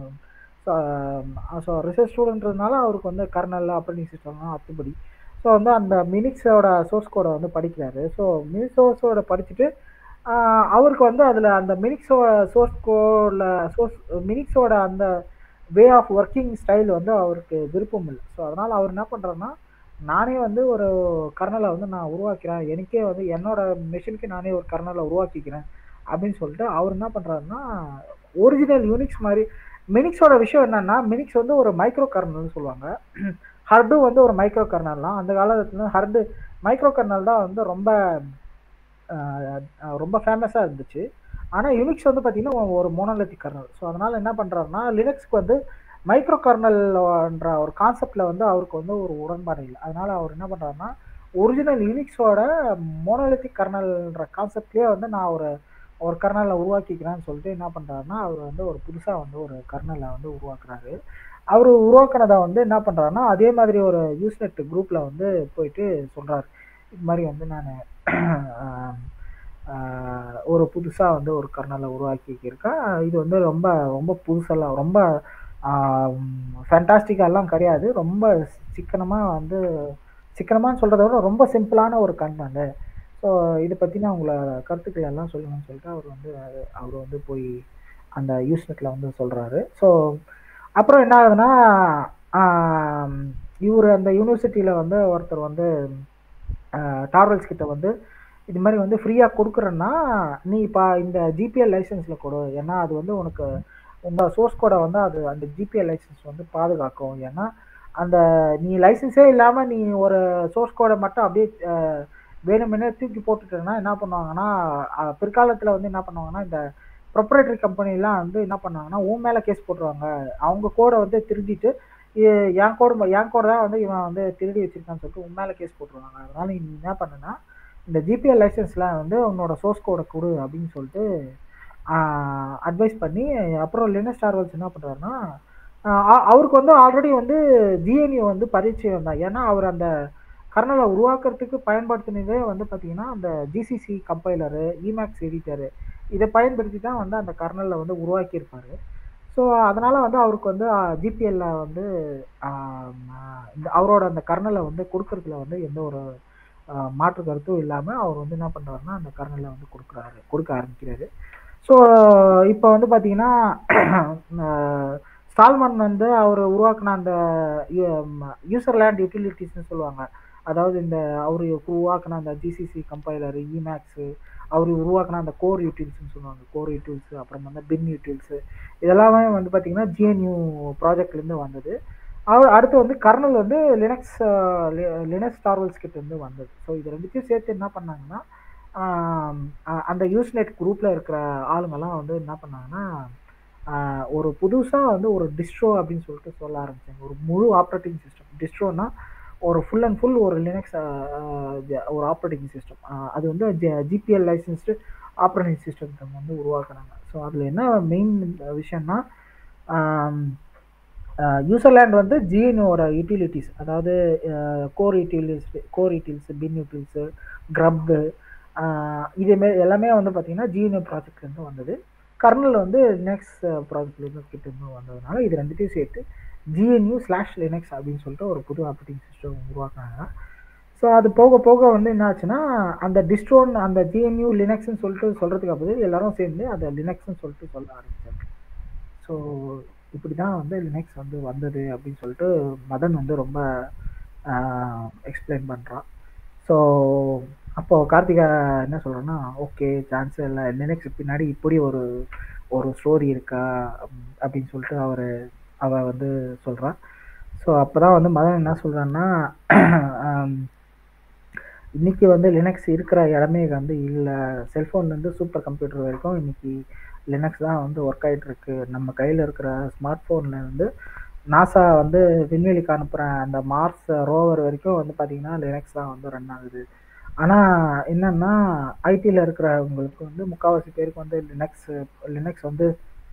ஸோ ரிசர்ச் ஸ்டூடெண்ட்றதுனால அவருக்கு வந்து கர்னல் ஆப்ரேட்டிங் சிஸ்டம்லாம் அத்துப்படி ஸோ வந்து அந்த மினிக்ஸோட சோர்ஸ் கோடை வந்து படிக்கிறாரு ஸோ மினிக்ஸ் சோர்ஸோட படிச்சுட்டு அவருக்கு வந்து அதில் அந்த மினிக்ஸோட சோர்ஸ் கோடில் சோர்ஸ் மினிக்ஸோட அந்த வே ஆஃப் ஒர்க்கிங் ஸ்டைல் வந்து அவருக்கு விருப்பம் இல்லை ஸோ அதனால் அவர் என்ன பண்ணுறாருன்னா நானே வந்து ஒரு கர்னலை வந்து நான் உருவாக்கிறேன் எனக்கே வந்து என்னோட மிஷினுக்கு நானே ஒரு கர்னலை உருவாக்கிக்கிறேன் அப்படின்னு சொல்லிட்டு அவர் என்ன பண்ணுறாருன்னா ஒரிஜினல் யூனிக்ஸ் மாதிரி மினிக்ஸோட விஷயம் என்னன்னா மினிக்ஸ் வந்து ஒரு மைக்ரோ கர்னல்னு சொல்லுவாங்க ஹர்டு வந்து ஒரு மைக்ரோ கர்னல் தான் அந்த காலத்துல ஹர்டு மைக்ரோ கர்னல் தான் வந்து ரொம்ப ஆஹ் ஆஹ் ரொம்ப ஃபேமஸாக இருந்துச்சு ஆனால் யூனிக்ஸ் வந்து பார்த்தீங்கன்னா ஒரு மோனோலித்திக் கர்னல் ஸோ அதனால் என்ன பண்ணுறாருன்னா லினக்ஸ்க்கு வந்து மைக்ரோ கர்னல்ன்ற ஒரு கான்செப்டில் வந்து அவருக்கு வந்து ஒரு உடன்பாடு இல்லை அதனால் அவர் என்ன பண்ணுறாருன்னா ஒரிஜினல் யூனிக்ஸோட மோனோலித்திக் கர்னல்ன்ற கான்செப்ட்லேயே வந்து நான் ஒரு ஒரு கர்னலை உருவாக்கிக்கிறேன்னு சொல்லிட்டு என்ன பண்ணுறாருன்னா அவர் வந்து ஒரு புதுசாக வந்து ஒரு கர்னலை வந்து உருவாக்குறாரு அவர் உருவாக்குனதை வந்து என்ன பண்ணுறாருன்னா அதே மாதிரி ஒரு யூஸ்நெட் குரூப்பில் வந்து போயிட்டு சொல்கிறாரு இது மாதிரி வந்து நான் ஒரு புதுசாக வந்து ஒரு கர்னலை உருவாக்கியிருக்கேன் இது வந்து ரொம்ப ரொம்ப புதுசெல்லாம் ரொம்ப ஃபேண்டாஸ்டிக்காலாம் கிடையாது ரொம்ப சிக்கனமாக வந்து சிக்கனமான்னு சொல்கிறத விட ரொம்ப சிம்பிளான ஒரு கர்னல் ஸோ இதை பற்றின உங்களை கருத்துக்கள் எல்லாம் சொல்லுங்கன்னு சொல்லிட்டு அவர் வந்து அவர் வந்து போய் அந்த யூஸ்நெட்டில் வந்து சொல்கிறாரு ஸோ அப்புறம் என்ன ஆகுதுன்னா இவர் அந்த யூனிவர்சிட்டியில் வந்து ஒருத்தர் வந்து டார்வல்ஸ் கிட்ட வந்து இது மாதிரி வந்து ஃப்ரீயாக கொடுக்குறேன்னா நீ இப்போ இந்த ஜிபிஎல் லைசன்ஸில் கொடு ஏன்னா அது வந்து உனக்கு உங்கள் சோர்ஸ் கோடை வந்து அது அந்த ஜிபிஎல் லைசன்ஸ் வந்து பாதுகாக்கும் ஏன்னா அந்த நீ லைசன்ஸே இல்லாமல் நீ ஒரு சோர்ஸ் கோடை மட்டும் அப்படியே வேணுமெனே தூக்கி போட்டுட்டேன்னா என்ன பண்ணுவாங்கன்னா பிற்காலத்தில் வந்து என்ன பண்ணுவாங்கன்னா இந்த ப்ரொப்ரேட்டரி கம்பெனிலாம் வந்து என்ன பண்ணாங்கன்னா உன் மேலே கேஸ் போட்டுருவாங்க அவங்க கோடை வந்து திருடிட்டு என் கோடு என் கோடை தான் வந்து இவன் வந்து திருடி வச்சிருக்கான்னு சொல்லிட்டு உன் மேலே கேஸ் போட்டுருவாங்க அதனால நீ என்ன பண்ணுன்னா இந்த ஜிபிஎல் லைசன்ஸ்லாம் வந்து உன்னோட சோர்ஸ் கோடை கொடு அப்படின்னு சொல்லிட்டு அட்வைஸ் பண்ணி அப்புறம் லினஸ் ஸ்டார்வல்ஸ் என்ன பண்ணுறாருன்னா அவருக்கு வந்து ஆல்ரெடி வந்து ஜிஎன்யூ வந்து பரிச்சயம் தான் ஏன்னா அவர் அந்த கர்னலை உருவாக்குறதுக்கு பயன்படுத்தினதே வந்து பார்த்தீங்கன்னா அந்த ஜிசிசி கம்பைலரு இமேக்ஸ் எடிட்டரு இதை பயன்படுத்தி தான் வந்து அந்த கர்னலில் வந்து உருவாக்கியிருப்பார் ஸோ அதனால் வந்து அவருக்கு வந்து ஜிபிஎல்ல வந்து இந்த அவரோட அந்த கர்னலை வந்து கொடுக்கறதுல வந்து எந்த ஒரு மாற்று கருத்தும் இல்லாமல் அவர் வந்து என்ன பண்ணுறாருன்னா அந்த கர்னலை வந்து கொடுக்குறாரு கொடுக்க ஆரம்பிக்கிறாரு ஸோ இப்போ வந்து பார்த்தீங்கன்னா ஸ்டால்மன் வந்து அவர் உருவாக்கின அந்த யூசர் லேண்ட் யூட்டிலிட்டிஸ்னு சொல்லுவாங்க அதாவது இந்த அவர் உருவாக்கின அந்த ஜிசிசி கம்பைலர் இமேக்ஸு அவர் உருவாக்கின அந்த கோர் யூட்டில்ஸ்னு சொல்லுவாங்க கோர் யூட்டில்ஸ் அப்புறம் வந்து பின் யூட்டில்ஸு இதெல்லாமே வந்து பார்த்தீங்கன்னா ஜிஎன்யூ ப்ராஜெக்ட்லேருந்து வந்தது அவர் அடுத்து வந்து கர்னல் வந்து லினக்ஸ் லினக்ஸ் டார்வல்ஸ் கிட்ட இருந்து வந்தது ஸோ இது ரெண்டுத்தையும் சேர்த்து என்ன பண்ணாங்கன்னா அந்த யூஸ்நெட் குரூப்பில் இருக்கிற ஆளுங்கெல்லாம் வந்து என்ன பண்ணாங்கன்னா ஒரு புதுசாக வந்து ஒரு டிஸ்ட்ரோ அப்படின்னு சொல்லிட்டு சொல்ல ஆரம்பித்தாங்க ஒரு முழு ஆப்ரேட்டிங் சிஸ்டம் டிஸ்ட்ரோனா ஒரு ஃபுல் அண்ட் ஃபுல் ஒரு லினக்ஸ் ஒரு ஆப்ரேட்டிங் சிஸ்டம் அது வந்து ஜிபிஎல் லைசன்ஸ்டு ஆப்ரேட்டிங் சிஸ்டம் வந்து உருவாக்குறாங்க ஸோ அதில் என்ன மெயின் விஷயம்னா யூசர்லேண்ட் வந்து ஜிஎன்ஓட யூட்டிலிட்டிஸ் அதாவது core utils core utils bin utils grub இதேமாரி எல்லாமே வந்து பார்த்தீங்கன்னா ஜிஎன்ஓ ப்ராஜெக்ட்லேருந்து வந்தது கர்னல் வந்து லினக்ஸ் ப்ராஜெக்ட்லேருந்து கிட்ட இருந்து வந்ததுனால இது ரெண்டுத்தையும் சேர்த்து ஜிஎன்யூ ஸ்லாஷ் லினக்ஸ் அப்படின்னு சொல்லிட்டு ஒரு புது ஆப்ரேட்டிங் சிஸ்டம் உருவாக்குனாங்க ஸோ அது போக போக வந்து என்ன ஆச்சுன்னா அந்த டிஸ்ட்ரோன் அந்த ஜிஎன்யூ லினக்ஸ்னு சொல்லிட்டு சொல்கிறதுக்கு பதில் எல்லாரும் சேர்ந்து அதை லினக்ஸ்னு சொல்லிட்டு சொல்ல ஆரம்பிச்சாங்க ஸோ இப்படி தான் வந்து லினக்ஸ் வந்து வந்தது அப்படின்னு சொல்லிட்டு மதன் வந்து ரொம்ப எக்ஸ்பிளைன் பண்ணுறான் ஸோ அப்போது கார்த்திகா என்ன சொல்கிறேன்னா ஓகே சான்ஸ் இல்லை லினக்ஸ் பின்னாடி இப்படி ஒரு ஒரு ஸ்டோரி இருக்கா அப்படின்னு சொல்லிட்டு அவர் அவள் வந்து சொல்கிறான் ஸோ அப்போ தான் வந்து மதன் என்ன சொல்கிறான்னா இன்றைக்கி வந்து லினக்ஸ் இருக்கிற இடமே வந்து இல்லை செல்ஃபோன்லேருந்து சூப்பர் கம்ப்யூட்டர் வரைக்கும் இன்றைக்கி லினக்ஸ் தான் வந்து ஒர்க் ஆகிட்டுருக்கு நம்ம கையில் இருக்கிற ஸ்மார்ட் ஃபோனில் வந்து நாசா வந்து விண்வெளிக்கு அனுப்புகிற அந்த மார்ஸ் ரோவர் வரைக்கும் வந்து பார்த்திங்கன்னா லினக்ஸ் தான் வந்து ரன் ஆகுது ஆனால் என்னென்னா ஐடியில் இருக்கிறவங்களுக்கு வந்து முக்கால்வாசி பேருக்கு வந்து லினக்ஸ் லினக்ஸ் வந்து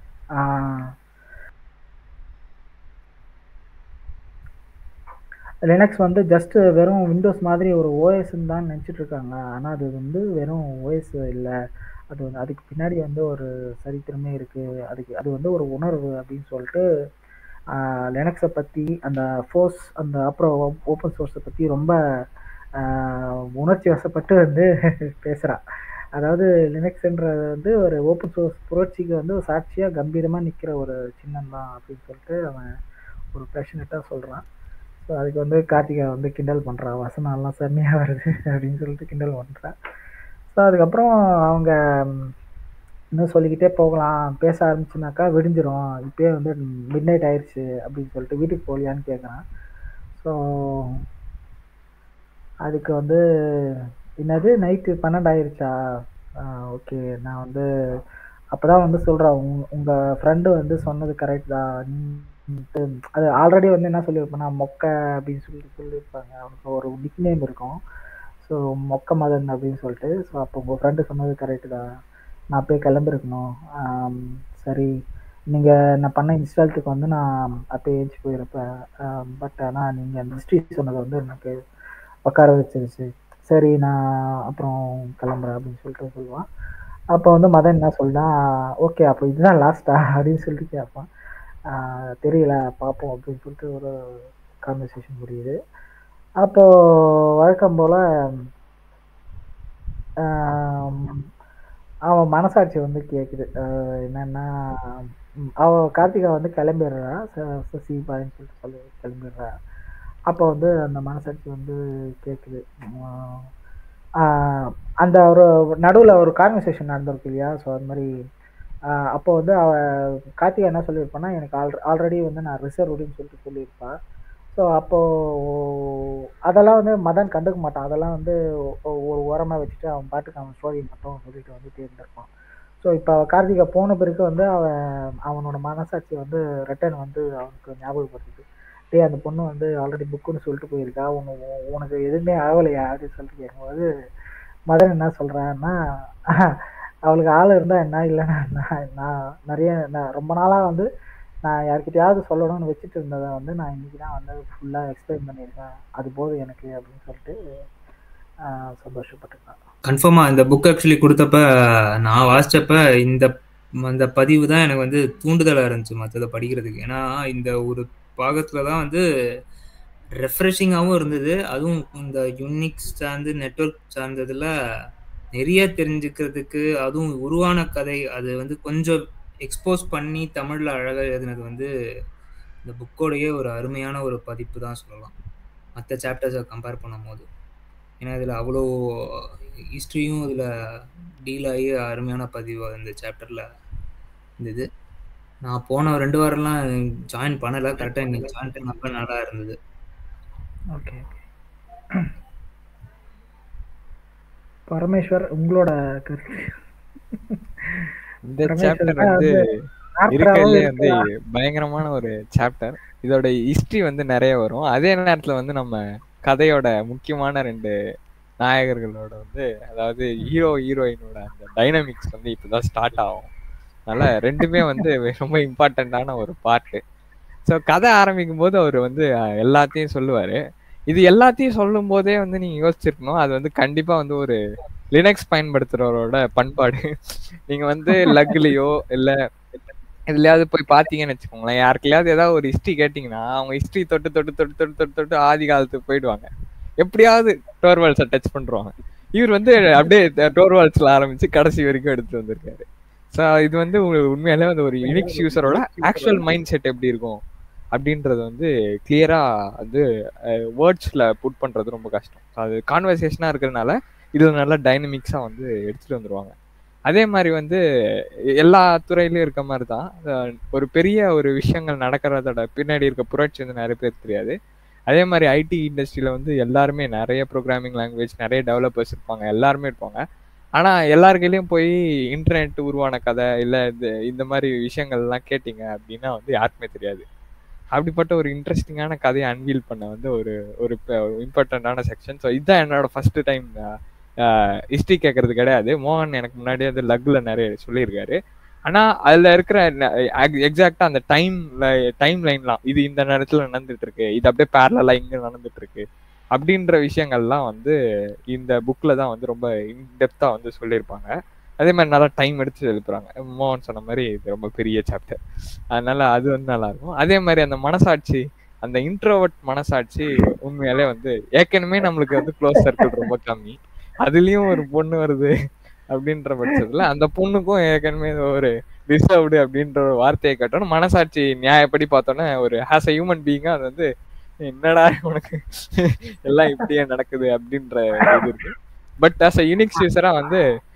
லினக்ஸ் வந்து ஜஸ்ட் வெறும் விண்டோஸ் மாதிரி ஒரு ஓஎஸ்ன்னு தான் நினச்சிட்டு இருக்காங்க ஆனால் அது வந்து வெறும் ஓஎஸ் இல்லை அது வந்து அதுக்கு பின்னாடி வந்து ஒரு சரித்திரமே இருக்குது அதுக்கு அது வந்து ஒரு உணர்வு அப்படின்னு சொல்லிட்டு லினக்ஸை பற்றி அந்த ஃபோர்ஸ் அந்த அப்புறம் ஓப்பன் சோர்ஸை பற்றி ரொம்ப உணர்ச்சி வசப்பட்டு வந்து பேசுகிறான் அதாவது லினக்ஸ்ன்றது வந்து ஒரு ஓப்பன் சோர்ஸ் புரட்சிக்கு வந்து ஒரு சாட்சியாக கம்பீரமாக நிற்கிற ஒரு சின்னம் தான் அப்படின்னு சொல்லிட்டு அவன் ஒரு பேஷனட்டாக சொல்கிறான் ஸோ அதுக்கு வந்து கார்த்திகா வந்து கிண்டல் பண்ணுறான் வசனம்லாம் செம்மையாக வருது அப்படின்னு சொல்லிட்டு கிண்டல் பண்ணுறான் ஸோ அதுக்கப்புறம் அவங்க இன்னும் சொல்லிக்கிட்டே போகலாம் பேச ஆரம்பிச்சுனாக்கா விடிஞ்சிரும் இப்போயே வந்து மிட் நைட் ஆயிடுச்சு அப்படின்னு சொல்லிட்டு வீட்டுக்கு போகலையான்னு கேட்குறான் ஸோ அதுக்கு வந்து என்னது நைட்டு பன்னெண்டு ஆயிருச்சா ஓகே நான் வந்து அப்பதான் வந்து சொல்கிறேன் உங் உங்கள் ஃப்ரெண்டு வந்து சொன்னது கரெக்ட் தான் நீ அது ஆல்ரெடி வந்து என்ன சொல்லியிருப்பேன்னா மொக்க அப்படின்னு சொல்லிட்டு சொல்லியிருப்பாங்க அவனுக்கு ஒரு நிக் நேம் இருக்கும் ஸோ மொக்க மதன் அப்படின்னு சொல்லிட்டு ஸோ அப்போ உங்கள் ஃப்ரெண்டு சொன்னது கரெக்டு தான் நான் போய் கிளம்பிருக்கணும் ஆம், சரி நீங்கள் நான் பண்ண இன்ஸ்டால்ட்டுக்கு வந்து நான் அப்போயே ஏஞ்சி போயிருப்பேன் பட் ஆனால் நீங்கள் அந்த ஹிஸ்ட்ரி சொன்னது வந்து எனக்கு உட்கார வச்சிருச்சு சரி நான் அப்புறம் கிளம்புறேன் அப்படின்னு சொல்லிட்டு சொல்லுவான் அப்போ வந்து மதன் என்ன சொல்லுதான் ஓகே அப்போ இதுதான் லாஸ்ட்டா அப்படின்னு சொல்லிட்டு கேட்பான் ஆஹ் தெரியல பார்ப்போம் அப்படின்னு சொல்லிட்டு ஒரு கான்வர்சேஷன் முடியுது அப்போ வழக்கம் போல் அவன் மனசாட்சி வந்து கேட்குது என்னன்னா ம், அவ கார்த்திகா வந்து கிளம்பிடுறா ச- சசி பாயின்னு சொல்லிட்டு சொல்லி கிளம்பிடுறா அப்போ வந்து அந்த மனசாட்சி வந்து கேட்குது அந்த ஒரு நடுவில் ஒரு கான்வர்சேஷன் நடந்திருக்கு இல்லையா ஸோ அது மாதிரி ஆஹ் அப்போ வந்து அவ கார்த்திகா என்ன சொல்லியிருப்பான்னா எனக்கு ஆல்ரெ ஆல்ரெடி வந்து நான் ரிசர்வ்டுன்னு சொல்லிட்டு சொல்லியிருப்பா ஸோ அப்போது அதெல்லாம் வந்து மதன் கண்டுக்க மாட்டான் அதெல்லாம் வந்து ஒ- ஒரு ஓரமாக வச்சுட்டு அவன் பாட்டுக்கு அவன் ஸ்டோரி மட்டும் சொல்லிட்டு வந்து தேர்ந்தெடுப்பான் ஸோ இப்போ கார்த்திகா போன பிறகு வந்து அவன் அவனோட மனசாட்சி வந்து ரிட்டர்ன் வந்து அவனுக்கு ஞாபகப்படுத்துது டேய் அந்த பொண்ணு வந்து ஆல்ரெடி புக்குன்னு சொல்லிட்டு போயிருக்கா உனக்கு உனக்கு எதுவுமே ஆகலையா அப்படின்னு சொல்லிட்டு கேட்கும்போது மதன் என்ன சொல்கிறான்னா அவளுக்கு ஆள் இருந்தால் என்ன இல்லைன்னா நான் நான் நிறைய நான் ரொம்ப நாளாக வந்து நான் யார்கிட்டயாவது சொல்லணும்னு வச்சுட்டு இருந்ததை வந்து நான் இன்னைக்கு தான் வந்து ஃபுல்லாக எக்ஸ்பிளைன் பண்ணியிருக்கேன் அது போதும் எனக்கு அப்படின்னு சொல்லிட்டு ஆஹ் சந்தோஷப்பட்டுருக்கேன் கன்ஃபார்மா இந்த புக் ஆக்சுவலி கொடுத்தப்ப நான் வாசிச்சப்ப இந்த அந்த பதிவு தான் எனக்கு வந்து தூண்டுதலா இருந்துச்சு மற்றதை படிக்கிறதுக்கு ஏன்னா இந்த ஒரு பாகத்துல தான் வந்து ரெஃப்ரெஷிங்காகவும் இருந்தது அதுவும் இந்த யூனிக் சார்ந்து நெட்வொர்க் சார்ந்ததுல நிறைய தெரிஞ்சுக்கிறதுக்கு அதுவும் உருவான கதை அது வந்து கொஞ்சம் எக்ஸ்போஸ் பண்ணி தமிழ்ல அழகா எழுதினது வந்து இந்த புக்கோடைய ஒரு அருமையான ஒரு பதிப்பு தான் சொல்லலாம் மற்ற சாப்டர்ஸை கம்பேர் பண்ணும்போது ஏன்னா இதில் அவ்வளோ ஹிஸ்ட்ரியும் இதில் டீல் ஆகி அருமையான பதிவு இந்த சாப்டரில் இருந்தது நான் போன ரெண்டு வாரம்லாம் ஜாயின் பண்ணலை கரெக்டாக இன்னைக்கு ஜாயின் பண்ணப்ப நல்லா இருந்தது ஓகே ஓகே பரமேஸ்வர் உங்களோட கருத்து இந்த பரமேஸ்வர் சாப்டர் தான் வந்து வந்து ஆர்த்தராவும் இருக்கிறதுலே வந்து இருக்கலாம் பயங்கரமான ஒரு சாப்டர் இதோட ஹிஸ்டரி வந்து நிறைய வரும் அதே நேரத்துல வந்து நம்ம கதையோட முக்கியமான ரெண்டு நாயகர்களோட வந்து அதாவது ஹீரோ ஹீரோயினோட அந்த டைனமிக்ஸ் வந்து இப்பதான் ஸ்டார்ட் ஆகும் அதனால ரெண்டுமே வந்து ரொம்ப இம்பார்ட்டண்ட்டான ஒரு பார்ட்டு ஸோ கதை ஆரம்பிக்கும் போது அவர் வந்து அஹ், எல்லாத்தையும் சொல்லுவாரு இது எல்லாத்தையும் சொல்லும் போதே வந்து நீங்க யோசிச்சிருக்கணும் அது வந்து கண்டிப்பா வந்து ஒரு லினக்ஸ் பயன்படுத்துறவரோட பண்பாடு நீங்க வந்து லக்லயோ இல்ல எதுலயாவது போய் பாத்தீங்கன்னு வச்சுக்கோங்களேன் யாருக்கையாவது ஏதாவது ஒரு ஹிஸ்டரி கேட்டீங்கன்னா அவங்க ஹிஸ்டரி தொட்டு தொட்டு தொட்டு தொட்டு தொட்டு தொட்டு ஆதி காலத்துக்கு போயிடுவாங்க எப்படியாவது டோர்வால்ஸை டச் பண்றாங்க இவர் வந்து அப்படியே டோர்வால்ஸ்ல ஆரம்பிச்சு கடைசி வரைக்கும் எடுத்து வந்திருக்காரு ஸோ இது வந்து உ- உண்மையாலே வந்து ஒரு யூனிக்ஸ் யூசரோட ஆக்சுவல் மைண்ட் செட் எப்படி இருக்கும் அப்படின்றது வந்து கிளியரா வந்து வேர்ட்ஸ்ல புட் பண்றது ரொம்ப கஷ்டம் So அது கான்வர்சேஷனா இருக்கிறதுனால இது நல்லா டைனமிக்ஸா வந்து எடுத்துட்டு வந்துருவாங்க அதே மாதிரி வந்து எல்லா துறையிலயும் இருக்க மாதிரி தான் அஹ் ஒரு பெரிய ஒரு விஷயங்கள் நடக்கிறதோட பின்னாடி இருக்க புரட்சி வந்து நிறைய பேருக்கு தெரியாது அதே மாதிரி ஐடி இண்டஸ்ட்ரியில வந்து எல்லாருமே நிறைய ப்ரோக்ராமிங் லாங்குவேஜ் நிறைய டெவலப்பர்ஸ் இருப்பாங்க எல்லாருமே இருப்பாங்க ஆனா எல்லார் கையிலயும் போய் இன்டர்நெட் உருவான கதை இல்ல இந்த இந்த மாதிரி விஷயங்கள்லாம் கேட்டீங்க அப்படின்னா வந்து யாருக்குமே தெரியாது அப்படிப்பட்ட ஒரு இன்ட்ரெஸ்டிங்கான கதையை அன்வீல் பண்ண வந்து ஒரு ஒரு இம்பார்ட்டண்ட்டான செக்ஷன் ஸோ இதுதான் என்னோட ஃபர்ஸ்ட் டைம் ஹிஸ்ட்ரி கேட்கறது கிடையாது மோகன் எனக்கு முன்னாடியே வந்து லக்ல நிறைய சொல்லியிருக்காரு ஆனா அதுல இருக்கிற எக்ஸாக்டா அந்த டைம் டைம் லைன்லாம் இது இந்த நேரத்துல நடந்துட்டு இருக்கு இது அப்படியே பேரலா இங்க நடந்துட்டு இருக்கு அப்படின்ற விஷயங்கள்லாம் வந்து இந்த புக்ல தான் வந்து ரொம்ப இன்டெப்தா வந்து சொல்லியிருப்பாங்க அதே மாதிரி நல்லா டைம் எடுத்து எழுப்புறாங்க மோகன் சொன்ன மாதிரி இது ரொம்ப பெரிய சாப்டர் அதனால அது வந்து நல்லா இருக்கும் அதே மாதிரி அந்த மனசாட்சி அந்த இன்ட்ரோவர்ட் மனசாட்சி உண்மையாலே வந்து ஏற்கனவே நம்மளுக்கு வந்து க்ளோஸ் சர்க்கிள் ரொம்ப கம்மி அதுலயும் ஒரு பொண்ணு வருது அப்படின்ற பட்சத்துல அந்த பொண்ணுக்கும் ஏற்கனவே ஒரு ரிசர்வ்டு அப்படின்ற ஒரு வார்த்தையை கேட்டோம் மனசாட்சி நியாயப்படி பார்த்தோன்னே ஒரு ஹாஸ் அ ஹியூமன் பீயிங்கா அது வந்து என்னடா உனக்கு எல்லாம் இப்படியே நடக்குது அப்படின்ற இது இருக்கு பட் ஆஸ் அ யூனிக் யூசரா வந்து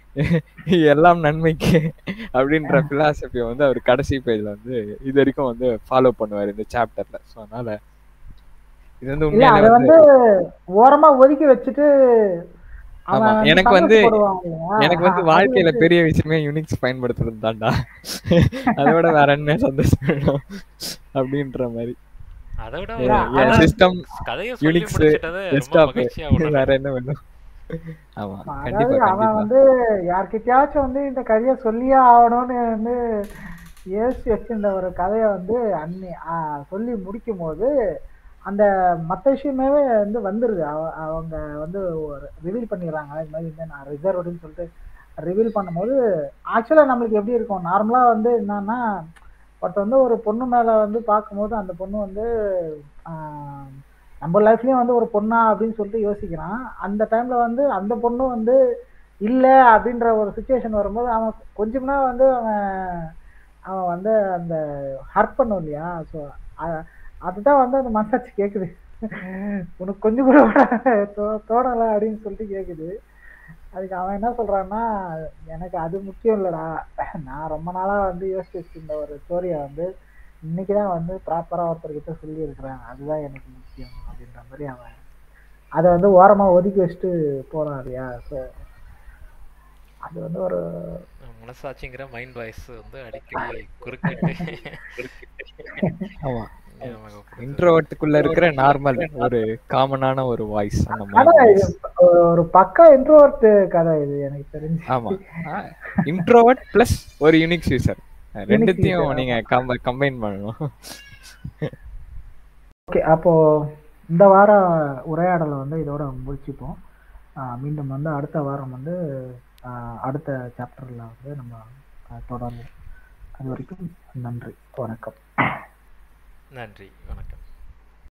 எல்லாம் நன்மைக்கு அப்படின்ற பிலாசபியை வந்து அவர் கடைசி பேஜ்ல வந்து இது வரைக்கும் வந்து ஃபாலோ பண்ணுவார் இந்த சாப்டர்ல ஸோ அதனால இது வந்து இல்ல உண்மையிலே அத வந்து வந்து ஓரமா ஒதுக்கி வச்சுட்டு அவன் ஆமா, வந்து எனக்கு வந்து- சந்தோஷப்படுவான் இல்லையா? எனக்கு வந்து அது வாழ்க்கையில வந்து- பெரிய விஷயமே யூனிக்ஸ் பயன்படுத்துறது தான்டா அதோட வேற என்ன சந்தோஷம் வேணும் அப்படின்ற மாதிரி அதை விட இல்ல, ஒரு அதான் சிஸ்டம் கதையை சொல்லி Unix, முடிச்சிட்டது ரொம்ப டெஸ்க்டாப் மகிழ்ச்சியா வேற உணர்றேன் என்ன வேணும் ஆமா அதாவது கண்டிப்பா அவன் கண்டிப்பா வந்து யார்கிட்டயாச்சும் வந்து இந்த கதையை சொல்லியே ஆகணும்னு வந்து யோசிச்சு வச்சிருந்த ஒரு கதையை வந்து அன்னி ஆ, சொல்லி முடிக்கும் போது அந்த மற்ற விஷயமே வந்து வந்துருது அவ- அவங்க வந்து ரிவீல் பண்ணிடுறாங்க இது மாதிரி வந்து நான் ரிசர்வ்டுன்னு சொல்லிட்டு ரிவீல் பண்ணும்போது ஆக்சுவலாக நம்மளுக்கு எப்படி இருக்கும் நார்மலாக வந்து என்னன்னா பட் வந்து ஒரு பொண்ணு மேலே வந்து பார்க்கும்போது அந்த பொண்ணு வந்து ஆஹ், நம்ம லைஃப்லயும் வந்து ஒரு பொண்ணா அப்படின்னு சொல்லிட்டு யோசிக்கிறான் அந்த டைம்ல வந்து அந்த பொண்ணு வந்து இல்லை அப்படின்ற ஒரு சுச்சுவேஷன் வரும்போது அவன் கொஞ்சம்னா வந்து அவன் அவன் வந்து அந்த ஹர்ட் பண்ணும் இல்லையா ஸோ அதுதான் வந்து அந்த மனசாட்சி கேட்குது உனக்கு கொஞ்சம் கூட தோ- தோணலை அப்படின்னு சொல்லிட்டு கேட்குது அதுக்கு அவன் என்ன சொல்றான்னா எனக்கு அது முக்கியம் இல்லைடா நான் ரொம்ப நாளா வந்து யோசிச்சு வச்சிருந்த ஒரு ஸ்டோரியை வந்து இன்னைக்கு தான் வந்து ப்ராப்பராக ஒருத்தர்கிட்ட சொல்லியிருக்கிறேன் அதுதான் எனக்கு முக்கியம் அப்படின்ற மாதிரி அவன் அதை வந்து ஓரமா ஒதுக்கி வச்சுட்டு போறான் இல்லையா ஸோ அது வந்து ஒரு மனசாட்சிங்கிற மைண்ட் வாய்ஸ் வந்து அடிக்கடி குறுக்கிட்டு ஆமா நமக்கு கொடுக்குது. இன்ட்ரோவர்ட்டுக்குள்ள இருக்கிற நார்மல் ஒரு காமனான ஒரு வாய்ஸ் அந்த ஆனா மாதிரி இது ஒரு- ஒரு பக்கா இன்ட்ரோவர்ட் கதை இது எனக்கு தெரிஞ்சு ஆமா இன்ட்ரோவர்ட் பிளஸ் ஒரு யூனிக் யூசர் ரெண்டுத்தையும் user, நீங்க கம்பைன் பண்ணணும் ஓகே அப்போ இந்த வார உரையாடலை வந்து இதோட முடிச்சுப்போம் ஆஹ் மீண்டும் வந்து அடுத்த வாரம் வந்து ஆஹ் அடுத்த சாப்டர்ல வந்து நம்ம ஆஹ் தொடருவோம் அது வரைக்கும் நன்றி வணக்கம் நன்றி வணக்கம்